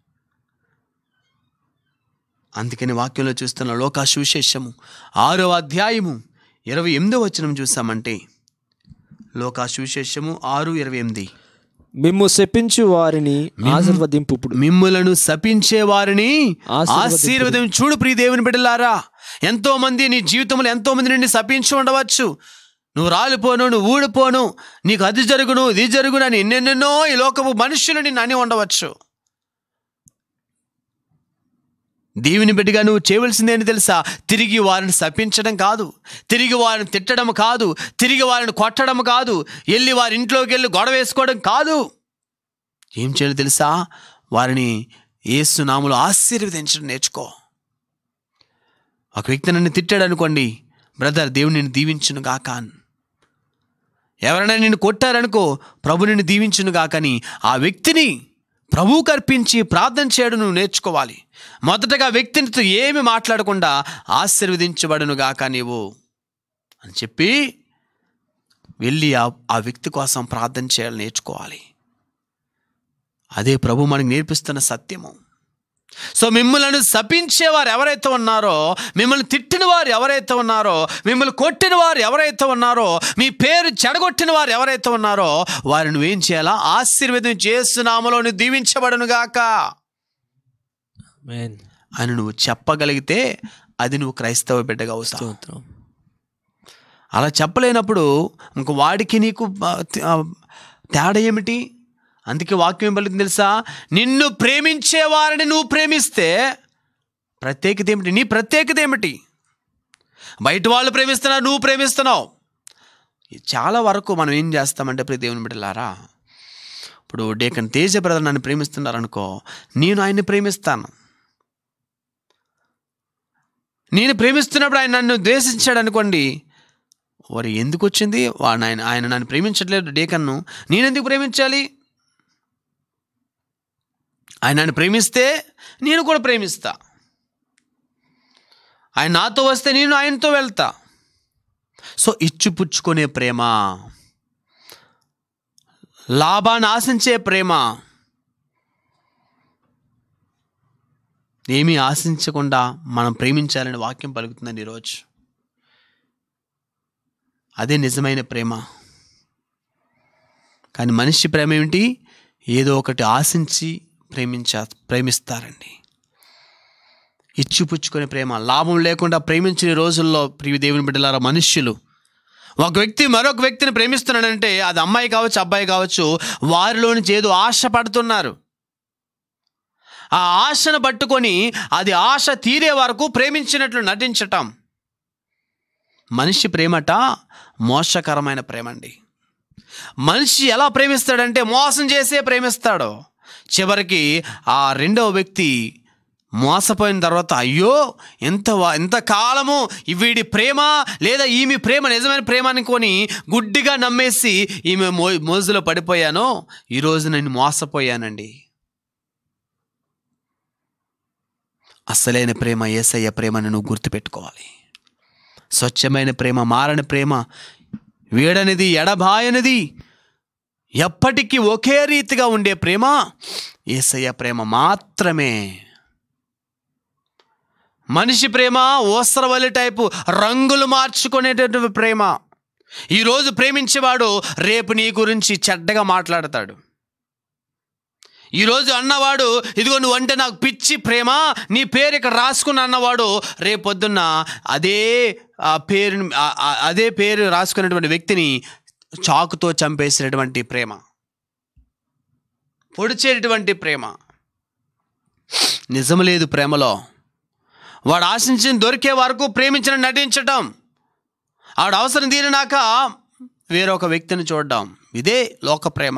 అందుకని వాక్యంలో చూస్తున్న లోకా సువిశేషము ఆరో అధ్యాయము ఇరవై ఎనిమిదో వచనం చూసామంటే లోకా సువిశేషము ఆరు ఇరవై ఎనిమిది మిమ్ము శపించు వారిని ఆశీర్వదింపుడు మిమ్ములను శపించే వారిని ఆశీర్వదింపుడు. ఆశీర్వదం చూడు ప్రియ దేవుని బిడ్డలారా ఎంతో మంది నీ జీవితంలో ఎంతో మంది నిన్ను శపించి ఉండవచ్చు నువ్వు రాలిపోను నువ్వు ఊడిపోను నీకు అది జరుగును ఇది జరుగును అని ఎన్నెన్నెన్నో ఈ లోకపు మనుషులు నిన్ను అని ఉండవచ్చు దేవుని బిడ్డగా నువ్వు చేయవలసిందేంటి తెలుసా తిరిగి వారిని శపించడం కాదు తిరిగి వారిని తిట్టడం కాదు తిరిగి వారిని కొట్టడం కాదు వెళ్ళి వారి ఇంట్లోకి వెళ్ళి గొడవ వేసుకోవడం కాదు ఏం చేయాలి తెలుసా వారిని ఏసునాములు ఆశీర్వదించడం నేర్చుకో ఒక వ్యక్తి నన్ను తిట్టాడు అనుకోండి బ్రదర్ దేవుడు నిన్ను దీవించును గాక అని. ఎవరైనా నిన్ను కొట్టారనుకో ప్రభు నిన్ను దీవించును గాకని ఆ వ్యక్తిని ప్రభువుకు అర్పించి ప్రార్థన చేయడం నువ్వు నేర్చుకోవాలి మొదటగా వ్యక్తినితో ఏమి మాట్లాడకుండా ఆశీర్వదించబడును గాక నీవు అని చెప్పి వెళ్ళి ఆ ఆ వ్యక్తి కోసం ప్రార్థన చేయాలని నేర్చుకోవాలి అదే ప్రభు మనకు నేర్పిస్తున్న సత్యము సో మిమ్మల్ని శపించేవారు ఎవరైతే ఉన్నారో మిమ్మల్ని తిట్టిన వారు ఎవరైతే ఉన్నారో మిమ్మల్ని కొట్టిన వారు ఎవరైతే ఉన్నారో మీ పేరు చెడగొట్టిన వారు ఎవరైతే ఉన్నారో వారిని నువ్వేం చేయాలా ఆశీర్వేదం చేస్తున్నామలో నువ్వు దీవించబడును గాక ఆమేన్. అని నువ్వు చెప్పగలిగితే అది నువ్వు క్రైస్తవ బిడ్డగా అవుతావు స్తోత్రం అలా చెప్పలేనప్పుడు ఇంక వాడికి నీకు ఆ, తే- ఆ, తేడా ఏమిటి అందుకే వాక్యం ఏం పలుకుతుంది తెలుసా నిన్ను ప్రేమించే వారిని నువ్వు ప్రేమిస్తే ప్రత్యేకత ఏమిటి నీ ప్రత్యేకత ఏమిటి బయట వాళ్ళు ప్రేమిస్తున్నారు నువ్వు ప్రేమిస్తున్నావు ఇది చాలా వరకు మనం ఏం చేస్తామంటే ప్రతి దేవుని బిడ్డలారా ఇప్పుడు డేకన్ తేజ బ్రదర్ నన్ను ప్రేమిస్తున్నారనుకో నేను ఆయన్ని ప్రేమిస్తాను నేను ప్రేమిస్తున్నప్పుడు ఆయన నన్ను ద్వేషించాడు అనుకోండి వారు ఎందుకు వచ్చింది వాడు ఆయన ఆయన నన్ను ప్రేమించట్లేదు డేకన్ను నేనెందుకు ప్రేమించాలి ఆయన నన్ను ప్రేమిస్తే నేను కూడా ప్రేమిస్తా ఆయన నాతో వస్తే నేను ఆయనతో వెళ్తా సో ఇచ్చిపుచ్చుకునే ప్రేమ లాభాన్ని ఆశించే ప్రేమ ఏమీ ఆశించకుండా మనం ప్రేమించాలని వాక్యం పలుకుతుందండి ఈరోజు అదే నిజమైన ప్రేమ కానీ మనిషి ప్రేమ ఏమిటి ఏదో ఒకటి ఆశించి ప్రేమించ ప్రేమిస్తారండి ఇచ్చిపుచ్చుకునే ప్రేమ లాభం లేకుండా ప్రేమించిన రోజుల్లో ప్రియ దేవుని బిడ్డలారా మనుష్యులు ఒక వ్యక్తి మరొక వ్యక్తిని ప్రేమిస్తున్నాడంటే అది అమ్మాయి కావచ్చు అబ్బాయి కావచ్చు వారిలో నుంచి ఏదో ఆశ పడుతున్నారు ఆ ఆశను పట్టుకొని అది ఆశ తీరే వరకు ప్రేమించినట్లు నటించటం మనిషి ప్రేమట మోసకరమైన ప్రేమ అండి మనిషి ఎలా ప్రేమిస్తాడంటే మోసం చేసే ప్రేమిస్తాడు చివరికి ఆ రెండవ వ్యక్తి మోసపోయిన తర్వాత అయ్యో ఎంత వా- ఎంత కాలము వీడి ప్రేమ లేదా ఈమె ప్రేమ నిజమైన ప్రేమ అనుకొని గుడ్డిగా నమ్మేసి ఈమె మో మోజులో పడిపోయాను ఈరోజు నేను మోసపోయానండి అసలైన ప్రేమ ఏసయ్య ప్రేమను నువ్వు గుర్తుపెట్టుకోవాలి స్వచ్ఛమైన ప్రేమ మారని ప్రేమ వీడనిది ఎడబాయనిది ఎప్పటికీ ఒకే రీతిగా ఉండే ప్రేమ ఏసయ్య ప్రేమ మాత్రమే మనిషి ప్రేమ ఓసరవల్లి టైపు రంగులు మార్చుకునేటటువంటి ప్రేమ ఈరోజు ప్రేమించేవాడు రేపు నీ గురించి చెడ్డగా మాట్లాడతాడు ఈరోజు అన్నవాడు ఇదిగో నువ్వు అంటే నాకు పిచ్చి ప్రేమ నీ పేరు ఇక్కడ రాసుకుని అన్నవాడు రేపొద్దున్న అదే ఆ పేరు అదే పేరు రాసుకున్నటువంటి వ్యక్తిని చాకుతో చంపేసినటువంటి ప్రేమ పొడిచేటటువంటి ప్రేమ నిజం లేదు ప్రేమలో వాడు ఆశించిన దొరికే వరకు ప్రేమించిన నటించటం ఆవిడ అవసరం తీరినాక వేరొక వ్యక్తిని చూడడం ఇదే లోక ప్రేమ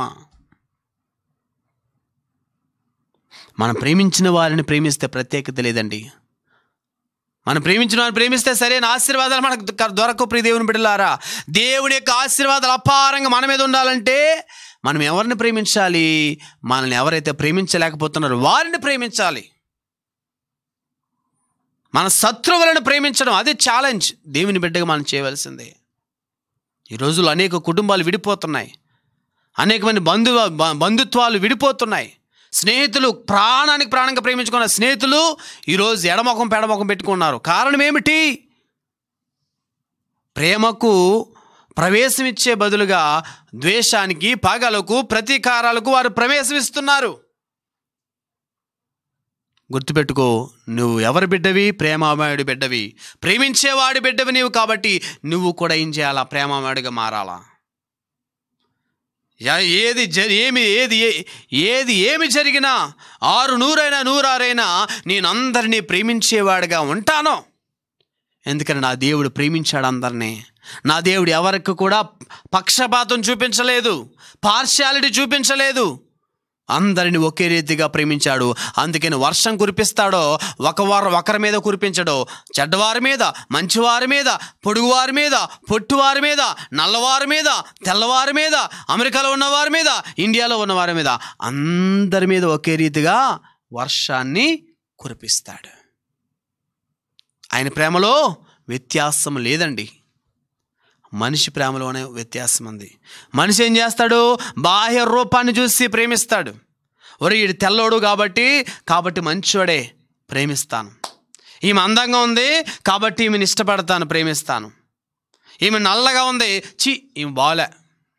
మనం ప్రేమించిన వారిని ప్రేమిస్తే ప్రత్యేకత లేదండి మనం ప్రేమించిన వారిని ప్రేమిస్తే సరైన ఆశీర్వాదాలు మనకు దొరక- దొరకవు ప్రియ దేవుని బిడ్డలారా దేవుని యొక్క ఆశీర్వాదాలు అపారంగా మన మీద ఉండాలంటే మనం ఎవరిని ప్రేమించాలి మనల్ని ఎవరైతే ప్రేమించలేకపోతున్నారో వారిని ప్రేమించాలి మన శత్రువులను ప్రేమించడం అదే ఛాలెంజ్ దేవుని బిడ్డగా మనం చేయవలసిందే ఈ రోజుల్లో అనేక కుటుంబాలు విడిపోతున్నాయి అనేకమంది బంధు బ- బంధుత్వాలు విడిపోతున్నాయి స్నేహితులు ప్రాణానికి ప్రాణంగా ప్రేమించుకున్న స్నేహితులు ఈరోజు ఎడమొఖం పెడమొఖం పెట్టుకున్నారు కారణం ఏమిటి ప్రేమకు ప్రవేశమిచ్చే బదులుగా ద్వేషానికి పగలకు ప్రతీకారాలకు వారు ప్రవేశమిస్తున్నారు గుర్తుపెట్టుకో నువ్వు ఎవరి బిడ్డవి ప్రేమామయుడి బిడ్డవి ప్రేమించేవాడి బిడ్డవి నీవు కాబట్టి నువ్వు కూడా ఏం చేయాలా ప్రేమామయుడిగా మారాలా యా- ఏది జరి ఏమి ఏది ఏ- ఏది ఏమి జరిగినా ఆరు నూరైనా నూరారైనా నేను అందరినీ ప్రేమించేవాడిగా ఉంటాను ఎందుకని నా దేవుడు ప్రేమించాడు అందరినీ నా దేవుడు ఎవరికి కూడా పక్షపాతం చూపించలేదు పార్షాలిటీ చూపించలేదు అందరిని ఒకే రీతిగా ప్రేమించాడు అందుకని వర్షం కురిపిస్తాడో ఒక వారు ఒకరి మీద కురిపించడో చెడ్డవారి మీద మంచివారి మీద పొడుగువారి మీద పొట్టువారి మీద నల్లవారి మీద తెల్లవారి మీద అమెరికాలో ఉన్నవారి మీద ఇండియాలో ఉన్నవారి మీద అందరి మీద ఒకే రీతిగా వర్షాన్ని కురిపిస్తాడు ఆయన ప్రేమలో వ్యత్యాసం లేదండి మనిషి ప్రేమలోనే వ్యత్యాసం ఉంది మనిషి ఏం చేస్తాడు బాహ్య రూపాన్ని చూసి ప్రేమిస్తాడు ఒరే ఈడు తెల్లోడు కాబట్టి కాబట్టి మంచోడే ప్రేమిస్తాను ఈమె అందంగా ఉంది కాబట్టి ఈమెను ఇష్టపడతాను ప్రేమిస్తాను ఈమె నల్లగా ఉంది చి ఈమె బాలే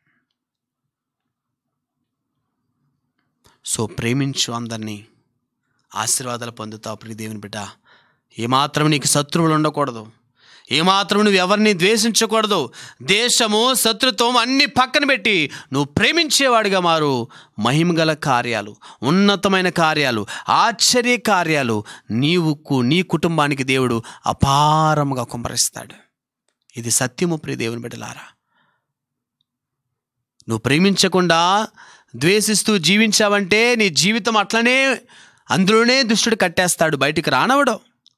సో ప్రేమించు అందరినీ ఆశీర్వాదాలు పొందుతావు ప్రియ దేవుని బిడ్డ ఏమాత్రం నీకు శత్రువులు ఉండకూడదు ఏమాత్రం నువ్వు ఎవరిని ద్వేషించకూడదు దేశము శత్రుత్వం అన్ని పక్కన పెట్టి నువ్వు ప్రేమించేవాడిగా మారు మహిమగల కార్యాలు ఉన్నతమైన కార్యాలు ఆశ్చర్య కార్యాలు నీవు కు- నీ కుటుంబానికి దేవుడు అపారముగా కుమ్మరిస్తాడు ఇది సత్యము ప్రియ దేవుని బిడ్డలారా నువ్వు ప్రేమించకుండా ద్వేషిస్తూ జీవించావంటే నీ జీవితం అట్లనే అందులోనే దుష్టుడు కట్టేస్తాడు బయటికి రానవడం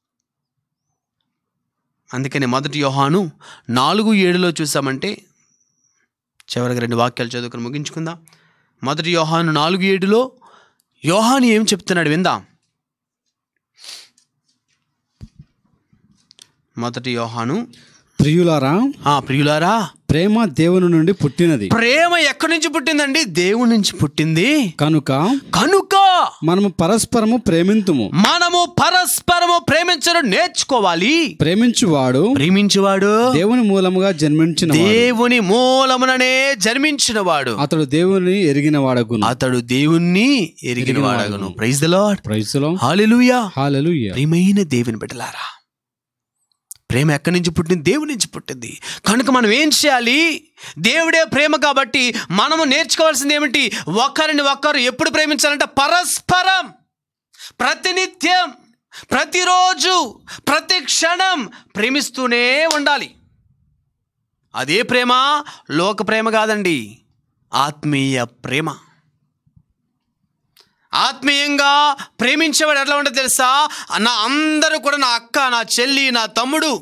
అందుకని మొదటి యోహాను నాలుగు ఏడులో చూసామంటే చివరికి రెండు వాక్యాలు చదువుకుని ముగించుకుందాం మొదటి యోహాను నాలుగు ఏడులో యోహాను ఏం చెప్తున్నాడు విందాం మొదటి యోహాను ప్రియులారా ఆ ప్రియులారా ప్రేమ దేవుని నుండి పుట్టినది ప్రేమ ఎక్కడి నుంచి పుట్టిందండి దేవుడి నుంచి పుట్టింది కనుక కనుక మనము పరస్పరము ప్రేమింతుము మనము పరస్పరము ప్రేమించడం నేర్చుకోవాలి ప్రేమించువాడు ప్రేమించువాడు దేవుని మూలముగా జన్మించిన దేవుని మూలముననే జన్మించినవాడు అతడు దేవుని ఎరిగిన వాడగును అతడు దేవుణ్ణి ఎరిగిన వాడగను ప్రైజ్ ద లార్డ్ ప్రైజ్లో హాలెలూయా హాలెలూయ ప్రియమైన దేవుని బిడ్డలారా ప్రేమ ఎక్కడి నుంచి పుట్టింది దేవుడి నుంచి పుట్టింది కనుక మనం ఏం చేయాలి దేవుడే ప్రేమ కాబట్టి మనము నేర్చుకోవాల్సింది ఏమిటి ఒకరిని ఒకరు ఎప్పుడు ప్రేమించాలంటే పరస్పరం ప్రతినిత్యం ప్రతిరోజు ప్రతి క్షణం ప్రేమిస్తూనే ఉండాలి అదే ప్రేమ లోక ప్రేమ కాదండి ఆత్మీయ ప్రేమ ఆత్మీయంగా ప్రేమించేవాడు ఎట్లా ఉంటుంది తెలుసా నా అందరూ కూడా నా అక్క నా చెల్లి నా తమ్ముడు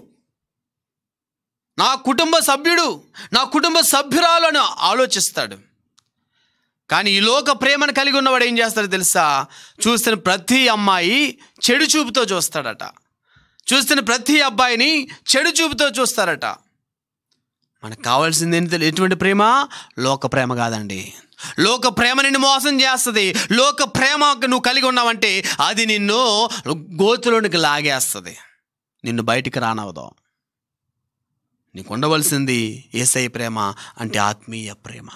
నా కుటుంబ సభ్యుడు నా కుటుంబ సభ్యురాలు అని ఆలోచిస్తాడు కానీ ఈ లోక ప్రేమను కలిగి ఉన్నవాడు ఏం చేస్తాడో తెలుసా చూస్తున్న ప్రతి అమ్మాయి చెడు చూపుతో చూస్తాడట చూస్తున్న ప్రతి అబ్బాయిని చెడు చూపుతో చూస్తారట మనకు కావాల్సింది ఏంటి తెలి- ఎటువంటి ప్రేమ లోక ప్రేమ కాదండి లోక ప్రేమ నిన్ను మోసం చేస్తుంది లోక ప్రేమ నువ్వు కలిగి ఉన్నావంటే అది నిన్ను గోతులోనికి లాగేస్తుంది నిన్ను బయటికి రానవదు నీకు ఉండవలసింది ఏసై ప్రేమ అంటే ఆత్మీయ ప్రేమ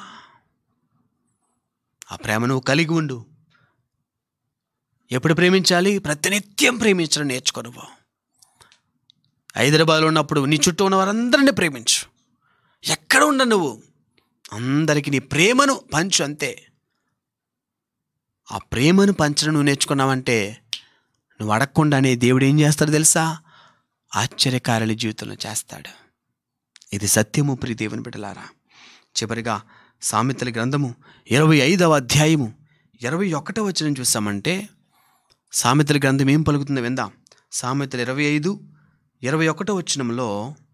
ఆ ప్రేమ నువ్వు కలిగి ఉండు ఎప్పుడు ప్రేమించాలి ప్రతినిత్యం ప్రేమించడం నేర్చుకో నువ్వు హైదరాబాద్లో ఉన్నప్పుడు నీ చుట్టూ ఉన్న వారందరినీ ప్రేమించు ఎక్కడ ఉండ నువ్వు అందరికీ నీ ప్రేమను పంచు అంతే ఆ ప్రేమను పంచడం నువ్వు నేర్చుకున్నావంటే నువ్వు అడగకుండానే దేవుడు ఏం చేస్తాడు తెలుసా ఆశ్చర్యకారుల జీవితంలో చేస్తాడు ఇది సత్యము ప్రియ దేవుని బిడ్డలారా చివరిగా సామెతల గ్రంథము ఇరవై ఐదవ అధ్యాయము ఇరవై ఒకటవ వచ్చిన చూసామంటే సామెతల గ్రంథం ఏం పలుకుతుందో విందాం సామెతలు ఇరవై ఐదు ఇరవై ఒకటో వచ్చినంలో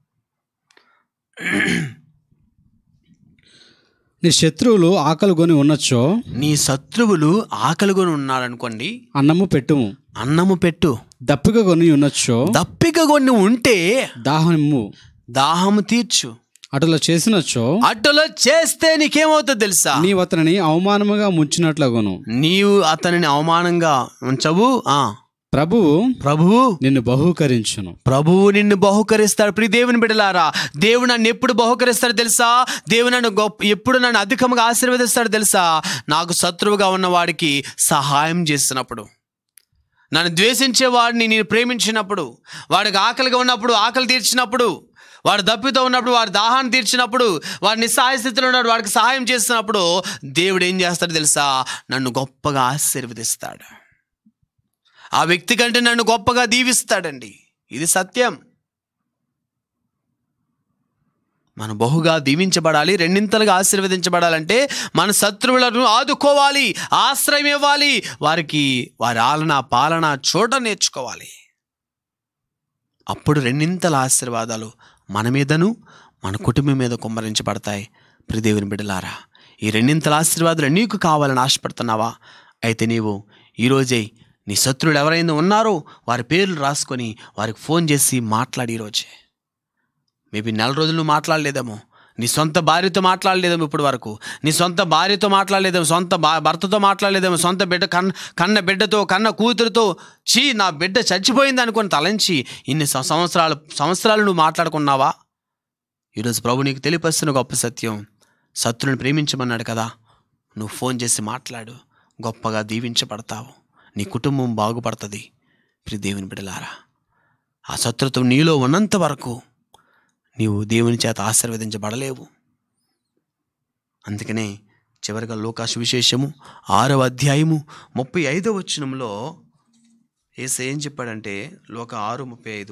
నీ శత్రువులు ఆకలి కొని ఉన్నచో నీ శత్రువులు ఆకలిగొని ఉన్నారనుకోండి అన్నము పెట్టుము అన్నము పెట్టు దప్పిక కొని ఉన్నచో దప్పిక కొన్ని ఉంటే దాహము దాహము తీర్చు అటులా చేసినచో అడ్డులో చేస్తే నీకేమవుతుందో తెలుసా నీవు అతనిని అవమానముగా ముంచినట్లగును నీవు అతనిని అవమానంగా ఉంచవు ఆ ప్రభువు ప్రభువు నిన్ను బహూకరించును ప్రభువు నిన్ను బహుకరిస్తాడు ప్రియ దేవుని బిడలారా దేవుడు నన్ను ఎప్పుడు బహుకరిస్తాడు తెలుసా దేవుడు నన్ను గొప్ప ఎప్పుడు నన్ను అధికంగా ఆశీర్వదిస్తాడు తెలుసా నాకు శత్రువుగా ఉన్న వాడికి సహాయం చేస్తున్నప్పుడు నన్ను ద్వేషించే వాడిని నేను ప్రేమించినప్పుడు వాడికి ఆకలిగా ఉన్నప్పుడు ఆకలి తీర్చినప్పుడు వాడు దప్పితో ఉన్నప్పుడు వాడి దాహాన్ని తీర్చినప్పుడు వాడి నిస్సహాయ స్థితిలో ఉన్నాడు వాడికి సహాయం చేస్తున్నప్పుడు దేవుడు ఏం చేస్తాడు తెలుసా నన్ను గొప్పగా ఆశీర్వదిస్తాడు ఆ వ్యక్తి కంటే నన్ను గొప్పగా దీవిస్తాడండి ఇది సత్యం మనం బహుగా దీవించబడాలి రెండింతలుగా ఆశీర్వదించబడాలంటే మన శత్రువులను ఆదుకోవాలి ఆశ్రయం ఇవ్వాలి వారికి వారి ఆలన పాలన చూడ నేర్చుకోవాలి అప్పుడు రెండింతల ఆశీర్వాదాలు మన మీదను మన కుటుంబం మీద కుమ్మరించబడతాయి ప్రిదేవుని బిడ్డలారా ఈ రెండింతల ఆశీర్వాదాలు నీకు కావాలని ఆశపడుతున్నావా అయితే నీవు ఈరోజే నీ శత్రువులు ఎవరైనా ఉన్నారో వారి పేర్లు రాసుకొని వారికి ఫోన్ చేసి మాట్లాడి ఈరోజే మేబీ నెల రోజులు నువ్వు మాట్లాడలేదేమో నీ సొంత భార్యతో మాట్లాడలేదేమో ఇప్పటి వరకు నీ సొంత భార్యతో మాట్లాడలేదేమో సొంత భా భర్తతో మాట్లాడలేదేమో సొంత బిడ్డ కన్న కన్న బిడ్డతో కన్న కూతురుతో చీ నా బిడ్డ చచ్చిపోయింది అనుకొని తలంచి ఇన్ని సం- సంవత్సరాలు సంవత్సరాలు నువ్వు మాట్లాడుకున్నావా ఈరోజు ప్రభు నీకు తెలియపస్తున్న గొప్ప సత్యం శత్రుని ప్రేమించమన్నాడు కదా నువ్వు ఫోన్ చేసి మాట్లాడు గొప్పగా దీవించబడతావు నీ కుటుంబం బాగుపడుతుంది ప్రియ దేవుని బిడలారా ఆ శత్రుత్వం నీలో ఉన్నంత వరకు నీవు దేవుని చేత ఆశీర్వదించబడలేవు అందుకనే చివరిగా లోకాశ విశేషము ఆరవ అధ్యాయము ముప్పై ఐదవ వచనంలో ఏసే ఏం చెప్పాడంటే లోక ఆరు ముప్పై ఐదు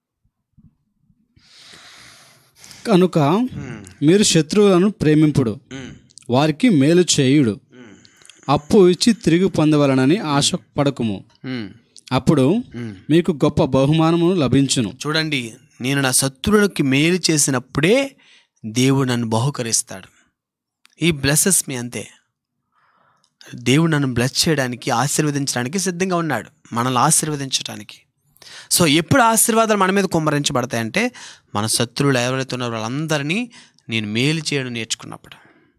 కనుక మీరు శత్రువులను ప్రేమింపుడు ఉమ్, వారికి మేలు చేయుడు ఉమ్, అప్పు ఇచ్చి తిరిగి పొందవలనని ఆశ పడకుము ఉమ్, అప్పుడు ఉమ్. మీకు గొప్ప బహుమానము లభించును చూడండి నేను నా శత్రువులకి మేలు చేసినప్పుడే దేవుడు నన్ను బహుకరిస్తాడు ఈ బ్లెస్సెస్ మీ అంతే దేవుడు నన్ను బ్లెస్ చేయడానికి ఆశీర్వదించడానికి సిద్ధంగా ఉన్నాడు మనల్ని ఆశీర్వదించడానికి సో ఎప్పుడు ఆశీర్వాదాలు మన మీద కుమ్మరించబడతాయంటే మన శత్రువులు ఎవరైతే ఉన్నారో వాళ్ళందరినీ నేను మేలు చేయడం నేర్చుకున్నప్పుడు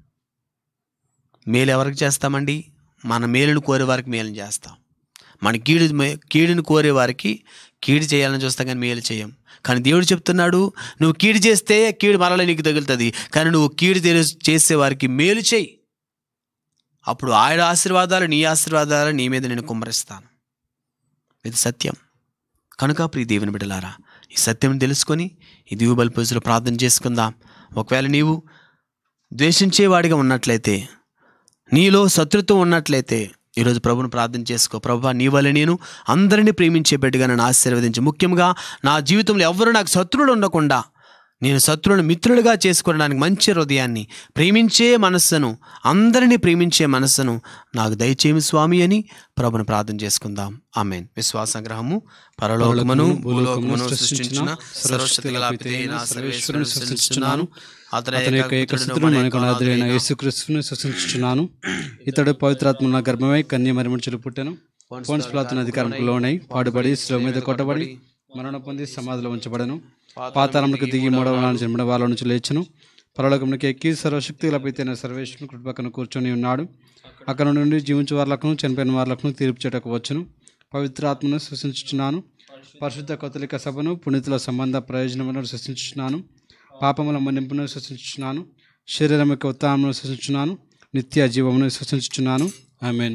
మేలు ఎవరికి చేస్తామండి మన మేలును కోరే వారికి మేలు చేస్తాం మన కీడు కీడును కోరే వారికి కీడు చేయాలని చూస్తాం కానీ మేలు చేయం కానీ దేవుడు చెప్తున్నాడు నువ్వు కీడు చేస్తే కీడు మరల నీకు తగులుతుంది కానీ నువ్వు కీడు తెలు- చేసే వారికి మేలు చేయి అప్పుడు ఆయన ఆశీర్వాదాలు నీ ఆశీర్వాదాలు నీ మీద నేను కుమ్మరిస్తాను ఇది సత్యం కనుక ప్రియ దేవుని బిడ్డలారా ఈ సత్యం తెలుసుకొని ఈ దివు బలిపూజలో ప్రార్థన చేసుకుందాం ఒకవేళ నీవు ద్వేషించేవాడిగా ఉన్నట్లయితే నీలో శత్రుత్వం ఉన్నట్లయితే ఈరోజు ప్రభుని ప్రార్థన చేసుకో ప్రభా నీ వల్ల నేను అందరినీ ప్రేమించే బిడ్డగా నన్ను ఆశీర్వదించి ముఖ్యంగా నా జీవితంలో ఎవ్వరూ నాకు శత్రువులు ఉండకుండా నేను శత్రువులను మిత్రులుగా చేసుకోవడానికి మంచి హృదయాన్ని ప్రేమించే మనస్సును అందరినీ ప్రేమించే మనస్సును నాకు దయచేమి స్వామి అని ప్రభుని ప్రార్థన చేసుకుందాం ఆమెన్ విశ్వాసగ్రహము పరలోకమును భూలోకమును సృష్టించిన సర్వశక్తి గల పితైన సర్వేశ్వరుని సృష్టించున్నాను అతని యొక్క ఏకశత్రుడు మనకు నాదుడైన యేసుక్రీస్తుని సృష్టించుచున్నాను ఇతడు పవిత్రాత్మ నా గర్భమై కన్య మరిమంచులు పుట్టెను పోన్స్ ప్లాతున్న అధికారంకు లోనై పాడుబడి శిలువ మీద కొట్టబడి మరణ పొంది సమాధిలో ఉంచబడను పాతాళములకు దిగి మూడవ నాడు జన్మడ వాళ్ళ నుంచి లేచును పరలోకమునికి ఎక్కి సర్వశక్తి లభితైన సర్వేశ్వరుని కుడి పక్కన కూర్చొని ఉన్నాడు అక్కడ నుండి జీవించే వార్లకు చనిపోయిన వార్లకు తీర్పు చేయటకు వచ్చును పవిత్రాత్మను సృష్టించుచున్నాను పరిశుద్ధ కథలిక సభను పుణితుల సంబంధ ప్రయోజనములను సృష్టించుచున్నాను పాపముల మన్నింపును సృష్టించుచున్నాను శరీరం యొక్క ఉత్తానమును సృష్టించుచున్నాను నిత్య జీవమును సృష్టించుచున్నాను ఆమెన్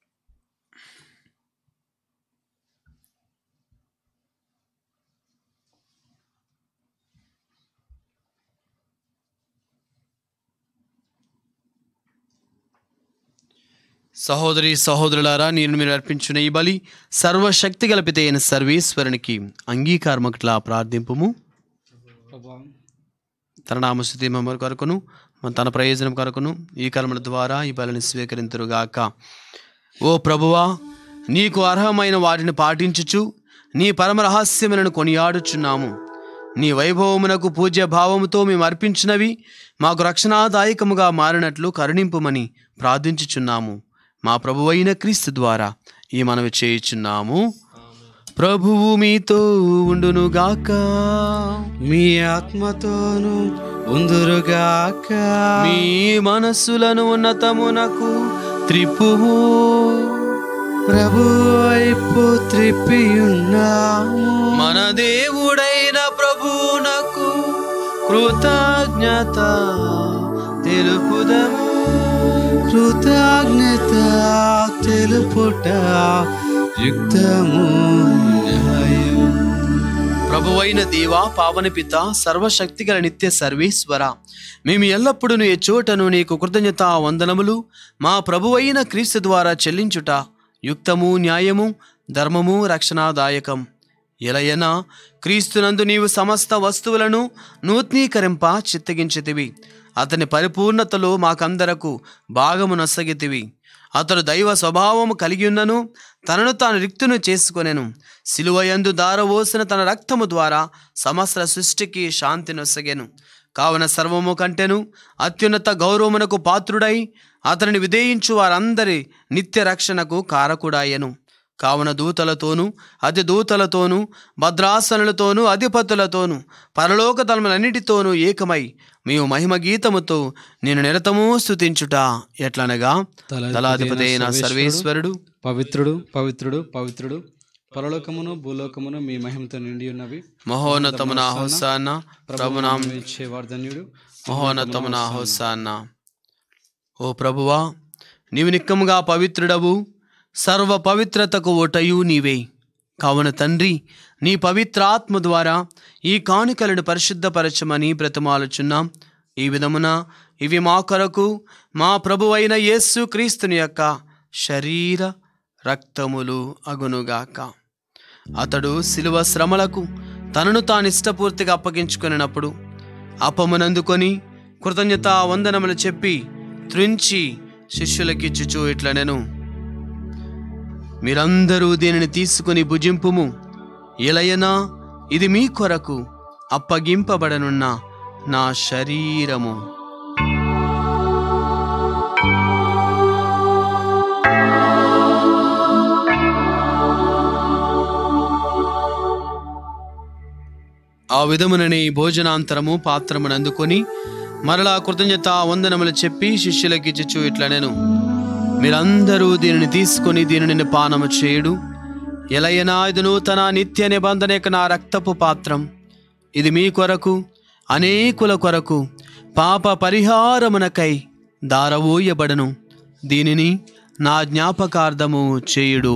సహోదరి సహోదరులారా నేను మీరు అర్పించిన ఈ బలి సర్వశక్తి గలపితే అయిన సర్వేశ్వరునికి అంగీకారమట్లా ప్రార్థింపుము తన నామస్థుతి మమ్మల్ని కొరకును మన తన ప్రయోజనం కొరకును ఈ కర్మల ద్వారా ఈ బలిని స్వీకరింతురుగాక ఓ ప్రభువా నీకు అర్హమైన వాటిని పాటించుచు నీ పరమ రహస్యములను కొనియాడుచున్నాము నీ వైభవమునకు పూజ్య భావముతో మేము అర్పించినవి మాకు రక్షణాదాయకముగా మారినట్లు కరుణింపుమని ప్రార్థించుచున్నాము మా ప్రభువైన క్రీస్తు ద్వారా ఈ మనవి చేయుచున్నాము ప్రభువు మీతో ఉండునుగాక మీ ఆత్మతోను ఉందురుగాక మీ మనస్సులను ఉన్నతమునకు త్రిప్పుము ప్రభు వైపు త్రిప్పి ఉన్నాము మన దేవుడైన ప్రభువునకు కృతజ్ఞత తెలుపుదము కృతజ్ఞత తెలుపుట యుక్తము న్యాయం ప్రభువైన దేవా పావన పిత సర్వశక్తిగల నిత్య సర్వేశ్వర మేము ఎల్లప్పుడూ ఏ చోటను నీకు కృతజ్ఞత వందనములు మా ప్రభువైన క్రీస్తు ద్వారా చెల్లించుట యుక్తము న్యాయము ధర్మము రక్షణాదాయకం ఎలయనా క్రీస్తునందు నీవు సమస్త వస్తువులను నూతనీకరింప చిత్తగించితివి అతని పరిపూర్ణతలో మాకందరకు భాగము నొసగితివి అతడు దైవ స్వభావము కలిగి ఉన్నను తనను తాను రిక్తును చేసుకొనెను సిలువయందు దారవోసిన తన రక్తము ద్వారా సమస్త సృష్టికి శాంతి నొసగెను కావున సర్వము కంటెను అత్యున్నత గౌరవమునకు పాత్రుడై అతనిని విధేయించు వారందరి నిత్య రక్షణకు కారకుడాయెను కావున దూతలతోనూ అతి దూతలతోనూ భద్రాసనులతోనూ అధిపతులతోనూ పరలోక తలములన్నిటితోనూ ఏకమై మేము మహిమ గీతముతో నేను నిరతమూ స్తుతించుట ఎట్లనగా తలాధిపతి అయిన సర్వేశ్వరుడు పవిత్రుడు పవిత్రుడు పవిత్రుడు పరలోకమును భూలోకమును మీ మహిమతో నిండి ఉన్నవి మహోన్నతమున హోసాన్న ప్రభునాం ఇచ్చే వర్ధన్యుడు మహోన్నతమున హోసాన్న ఓ ప్రభువా నీవు నిక్కముగా పవిత్రుడవు సర్వ పవిత్రతకు ఓటయు నీవే కావున తండ్రి నీ పవిత్రాత్మ ద్వారా ఈ కానుకలను పరిశుద్ధపరచమని బ్రతమాలుచున్నాం ఈ విధమున ఇవి మా కొరకు మా ప్రభువైన యేసు క్రీస్తుని యొక్క శరీర రక్తములు అగునుగాక అతడు శిలువ శ్రమలకు తనను తాను ఇష్టపూర్తిగా అప్పగించుకున్నప్పుడు అప్పమునందుకొని కృతజ్ఞత వందనములు చెప్పి త్రుంచి శిష్యులకిచ్చుచు ఇట్లనెను మీరందరూ దీనిని తీసుకుని భుజింపుము ఎలయనా ఇది మీ కొరకు అప్పగింపబడనున్న నా శరీరము ఆ విధమునని భోజనాంతరము పాత్రమును అందుకొని మరలా కృతజ్ఞత వందనములు చెప్పి శిష్యులకిచ్చుచు ఇట్లనెను మీరందరూ దీనిని తీసుకొని దీనిని పానము చేయుడు ఎలయనా ఇది నూతన నిత్య నిబంధన యొక్క నా రక్తపు పాత్రం ఇది మీ కొరకు అనేకుల కొరకు పాప పరిహారమునకై దారవోయబడను దీనిని నా జ్ఞాపకార్థము చేయుడు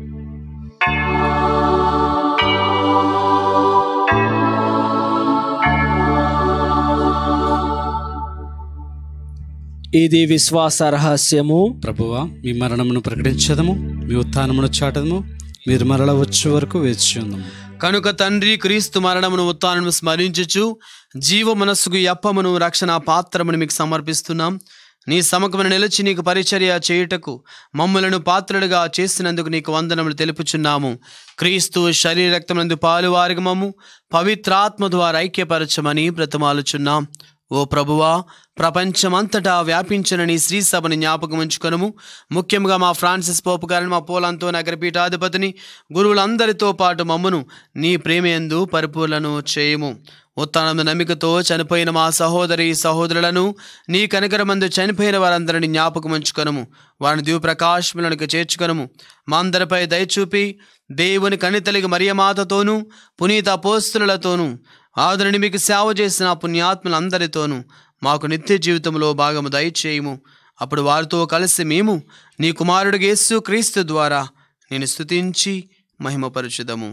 ఇది విశ్వాస రహస్యము ప్రభువా మీ మరణమును ప్రకటించదము మీ ఉత్థానమును చాటదము మీరు మరల వచ్చే వరకు వేచి ఉందము కనుక తండ్రి క్రీస్తు మరణమును ఉత్తానము స్మరించుచు జీవ మనస్సుకు యప్పమును రక్షణ పాత్రమును మీకు సమర్పిస్తున్నాం నీ సమకమును నిలిచి నీకు పరిచర్య చేయుటకు మమ్ములను పాత్రలుగా చేసినందుకు నీకు వందనములు తెలుపుచున్నాము క్రీస్తు శరీర రక్తమందు పాలువారిగా మమ్ము పవిత్రాత్మ ద్వారా ఐక్యపరచమని బ్రతమాలుచున్నాం ఓ ప్రభువా ప్రపంచమంతటా వ్యాపించిన నీ శ్రీ సభని జ్ఞాపకం ఉంచుకొనుము ముఖ్యంగా మా ఫ్రాన్సిస్ పోపు గారిని మా పోలంతో నగరపీఠాధిపతిని గురువులందరితో పాటు మమ్మును నీ ప్రేమయందు పరిపూర్ణను చేయము ఉత్తానంద నమ్మికతో చనిపోయిన మా సహోదరి సహోదరులను నీ కనికరమందు చనిపోయిన వారందరిని జ్ఞాపకం ఉంచుకొనము వారిని దీవప్రకాశములకు చేర్చుకొనము మా అందరిపై దయచూపి దేవుని కనితలిగి మరియమాతతోనూ పునీత పోస్తులతోనూ ఆదరణి మీకు సేవ చేసిన పుణ్యాత్ములందరితోనూ మాకు నిత్య జీవితంలో భాగము దయచేయము అప్పుడు వారితో కలిసి మేము నీ కుమారుడు యేసు క్రీస్తు ద్వారా నేను స్తుతించి మహిమపరచుదము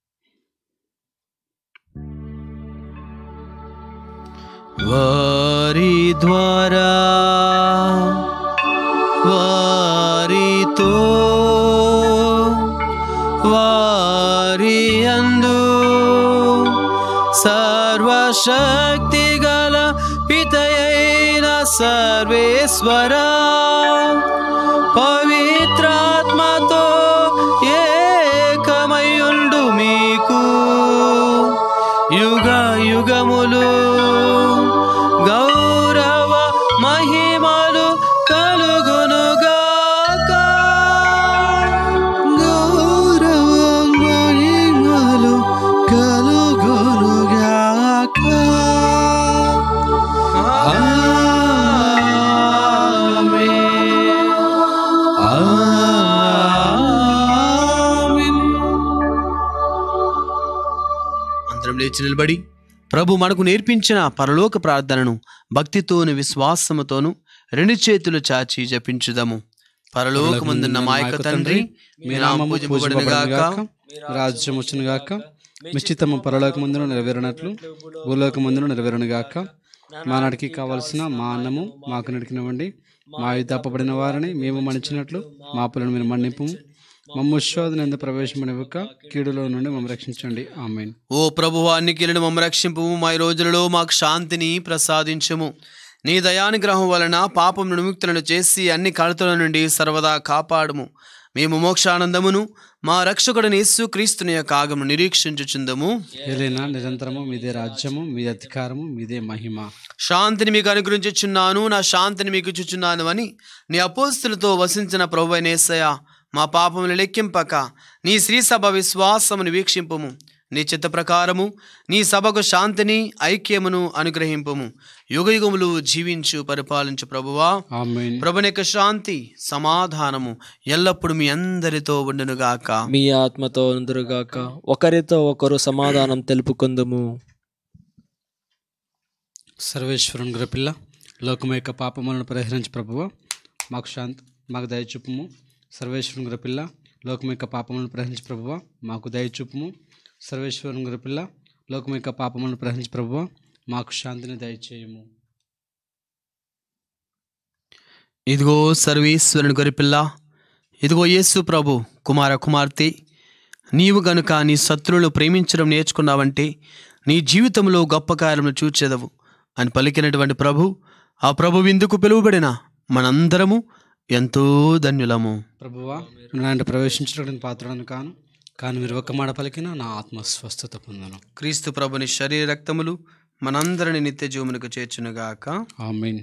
వారి ద్వారా వారితో వారి అందు సర్వశక్తి గల సర్వేశ్వరా పవిత్రాత్మతో ఏకమయుండు మీకు యుగ యుగములు గౌరవ మహిమలు కలుగునుగాక గౌరవ మహిమలు కలుగునుగాక ఆమేన్. అందరం లేచి నిలబడి ప్రభు మనకు నేర్పించిన పరలోక ప్రార్థనను భక్తితోను విశ్వాసముతోను రెండు చేతులు చాచి జపించుదాము పరలోకమందున్న మా యొక్క తండ్రి మీ నామము పూజింపబడునుగాక రాజ్యం వచ్చును గాక నిశ్చితము పరలోకమందును నెరవేరినట్లు భూలోకమందును నెరవేరును గాక మా నాటికి కావలసిన మా అన్నము మాకు నడికినవ్వండి మా యుద్ధ అప్పబడిన వారిని మేము మన్నించినట్లు మా పిల్లలు మీరు మన్నిపు మమ్మ శోధన ఎంత ప్రవేశమనివ్వక కీడులో నుండి మమ్మల్ని రక్షించండి ఆమెన్ ఓ ప్రభువా అన్నికిలను మమ్మ రక్షింపు మా ఈ రోజులలో మాకు శాంతిని ప్రసాదించము నీ దయానుగ్రహం వలన పాపం విముక్తులను చేసి అన్ని కడతల నుండి సర్వదా కాపాడుము మేము మోక్షానందమును మా రక్షకుడిని యేసు క్రీస్తుని యొక్క ఆగము నిరీక్షించుచుందము ఏలైనా నిరంతరము మీదే రాజ్యము మీదే అధికారము మీదే మహిమ శాంతిని మీకు అనుగ్రహించుచున్నాను నా శాంతిని మీకు ఇచ్చుచున్నాను అని నీ అపోస్తులతో వసించిన ప్రభు నేసయ మా పాపములు లెక్కింపక నీ శ్రీ సభ విశ్వాసమును వీక్షింపుము నీ చిత్త ప్రకారము నీ సభకు శాంతిని ఐక్యమును అనుగ్రహింపుము యుగయుగములు జీవించు పరిపాలించు ప్రభువా ఆమెన్ ప్రభుని యొక్క శాంతి సమాధానము ఎల్లప్పుడూ మీ అందరితో ఉండునుగాక మీ ఆత్మతో ఉందరుగాక ఒకరితో ఒకరు సమాధానం తెలుపుకుందుము సర్వేశ్వరుని గురపిల్ల లోకం యొక్క పాపములను పరిహరించి ప్రభువ మాకు శాంతి మాకు దయచూపుము సర్వేశ్వరుని గురపిల్ల లోకం యొక్క పాపములను పరిహరించి ప్రభువ మాకు దయచూపుము సర్వేశ్వరుని గురపిల్ల లోకం యొక్క పాపములను పరిహరించి ప్రభువ మాకు శాంతిని దయచేయము ఇదిగో సర్వేశ్వరుని గొరిపిల్ల ఇదిగో యేసు ప్రభు కుమార కుమార్తె నీవు గనుక నీ శత్రువులను ప్రేమించడం నేర్చుకున్నావంటే నీ జీవితంలో గొప్ప కార్యములు చూచెదవు అని పలికినటువంటి ప్రభు ఆ ప్రభు విందుకు పిలువబడిన మనందరము ఎంతో ధన్యులము ప్రభువా నాంటి ప్రవేశించడానికి పాత్రను కాను కానీ మీరు ఒక్క మాట పలికిన నా ఆత్మ స్వస్థత పొందను క్రీస్తు ప్రభుని శరీర రక్తములు మనందరిని నిత్య జీవమునకు చేర్చునుగాక ఆమెన్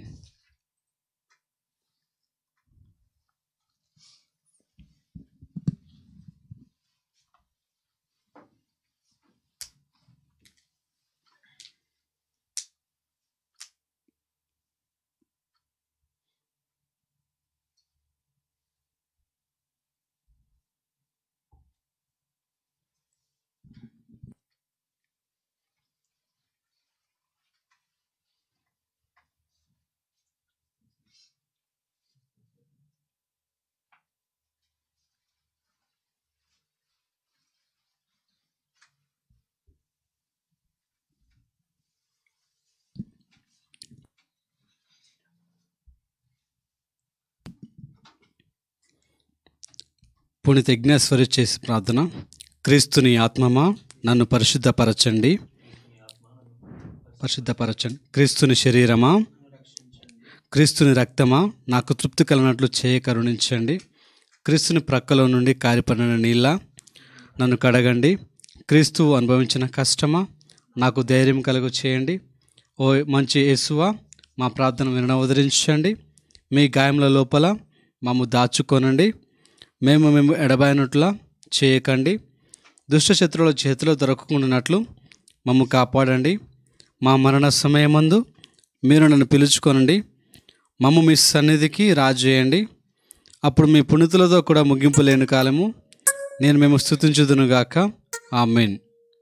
పుణిత యజ్ఞేశ్వరి చేసి ప్రార్థన క్రీస్తుని ఆత్మమా నన్ను పరిశుద్ధపరచండి పరిశుద్ధపరచండి క్రీస్తుని శరీరమా క్రీస్తుని రక్తమా నాకు తృప్తి కలిగినట్లు చేయ కరుణించండి క్రీస్తుని ప్రక్కలో నుండి కారిపడిన నీళ్ళ నన్ను కడగండి క్రీస్తు అనుభవించిన కష్టమా నాకు ధైర్యం కలుగు చేయండి ఓ మంచి యేసువా మా ప్రార్థన వినడం వదిలించండి మీ గాయముల లోపల మమ్ము దాచుకోనండి మేము మేము ఎడబాయినట్లా చేయకండి దుష్ట శత్రువుల చేతిలో దొరకకుండానట్లు మమ్ము కాపాడండి మా మరణ సమయమందు మీరు నన్ను పిలుచుకోనండి మమ్ము మీ సన్నిధికి రాజేయండి అప్పుడు మీ పుణితులతో కూడా ముగింపు లేని కాలము నేను మేము స్థుతించుదునుగాక ఆమెన్